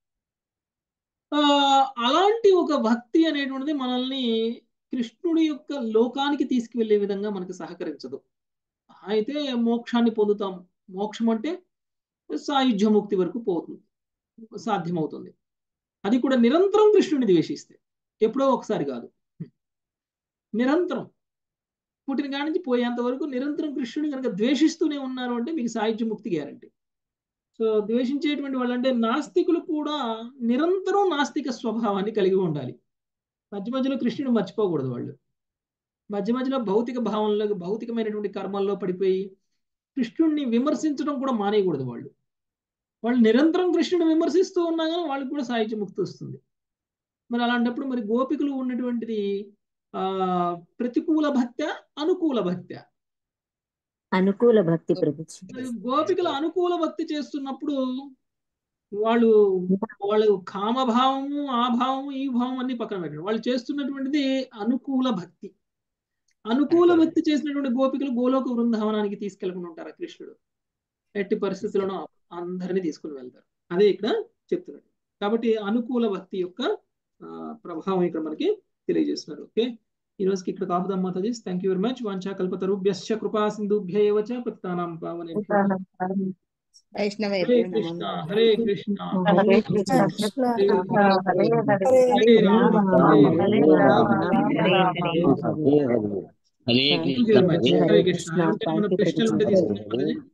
ఆ అలాంటి ఒక భక్తి అనేటువంటిది మనల్ని కృష్ణుడి యొక్క లోకానికి తీసుకువెళ్ళే విధంగా మనకు సహకరించదు అయితే మోక్షాన్ని పొందుతాం మోక్షం అంటే సాయుధ్య ముక్తి వరకు పోతుంది సాధ్యమవుతుంది అది కూడా నిరంతరం కృష్ణుని ద్వేషిస్తే ఎప్పుడో ఒకసారి కాదు నిరంతరం పుట్టిన కాడి నుంచి పోయేంత వరకు నిరంతరం కృష్ణుని కనుక ద్వేషిస్తూనే ఉన్నారు అంటే మీకు సాయుధ్య ముక్తి గ్యారంటీ సో ద్వేషించేటువంటి వాళ్ళు అంటే నాస్తికులు కూడా నిరంతరం నాస్తిక స్వభావాన్ని కలిగి ఉండాలి మధ్య మధ్యలో కృష్ణుడు మర్చిపోకూడదు వాళ్ళు మధ్య మధ్యలో భౌతిక భావంలో భౌతికమైనటువంటి కర్మల్లో పడిపోయి కృష్ణుడిని విమర్శించడం కూడా మానేయకూడదు వాళ్ళు వాళ్ళు నిరంతరం కృష్ణుని విమర్శిస్తూ ఉన్నా కానీ వాళ్ళకి కూడా సాహిత్య ముక్తి వస్తుంది మరి అలాంటప్పుడు మరి గోపికలు ఉన్నటువంటిది ఆ ప్రతికూల భక్త అనుకూల భక్త అనుకూల భక్తి ప్రభుజీ మరి గోపికల అనుకూల భక్తి చేస్తున్నప్పుడు వాళ్ళు వాళ్ళు కామభావము ఆ భావము ఈ భావం అన్ని పక్కన పెట్టారు వాళ్ళు చేస్తున్నటువంటిది అనుకూల భక్తి అనుకూల భక్తి చేసినటువంటి గోపికలు గోలోక బృందావనానికి తీసుకెళ్ళకుండా ఉంటారు కృష్ణుడు ఎట్టి పరిస్థితుల్లోనూ అందరినీ తీసుకుని వెళ్తారు అదే ఇక్కడ చెప్తున్నాడు కాబట్టి అనుకూల భక్తి యొక్క ప్రభావం ఇక్కడ మనకి తెలియజేస్తున్నారు ఓకే ఈ రోజుకి ఇక్కడ కాపుదాం Mataji thank you very much వాంఛా కల్పతరుభ్యశ్చ కృపా సింధుభ్య ఏవ చ పతితానాం పావనే వైష్ణవ Hare Krishna Hare Krishna Hare Krishna Hare Hare Hare Rama Hare Rama Hare Hare Hare thank you very much Hare Krishna ఏమంటే మన ప్రశ్నలు ఉంటే తీసుకుందాం మాతాజీ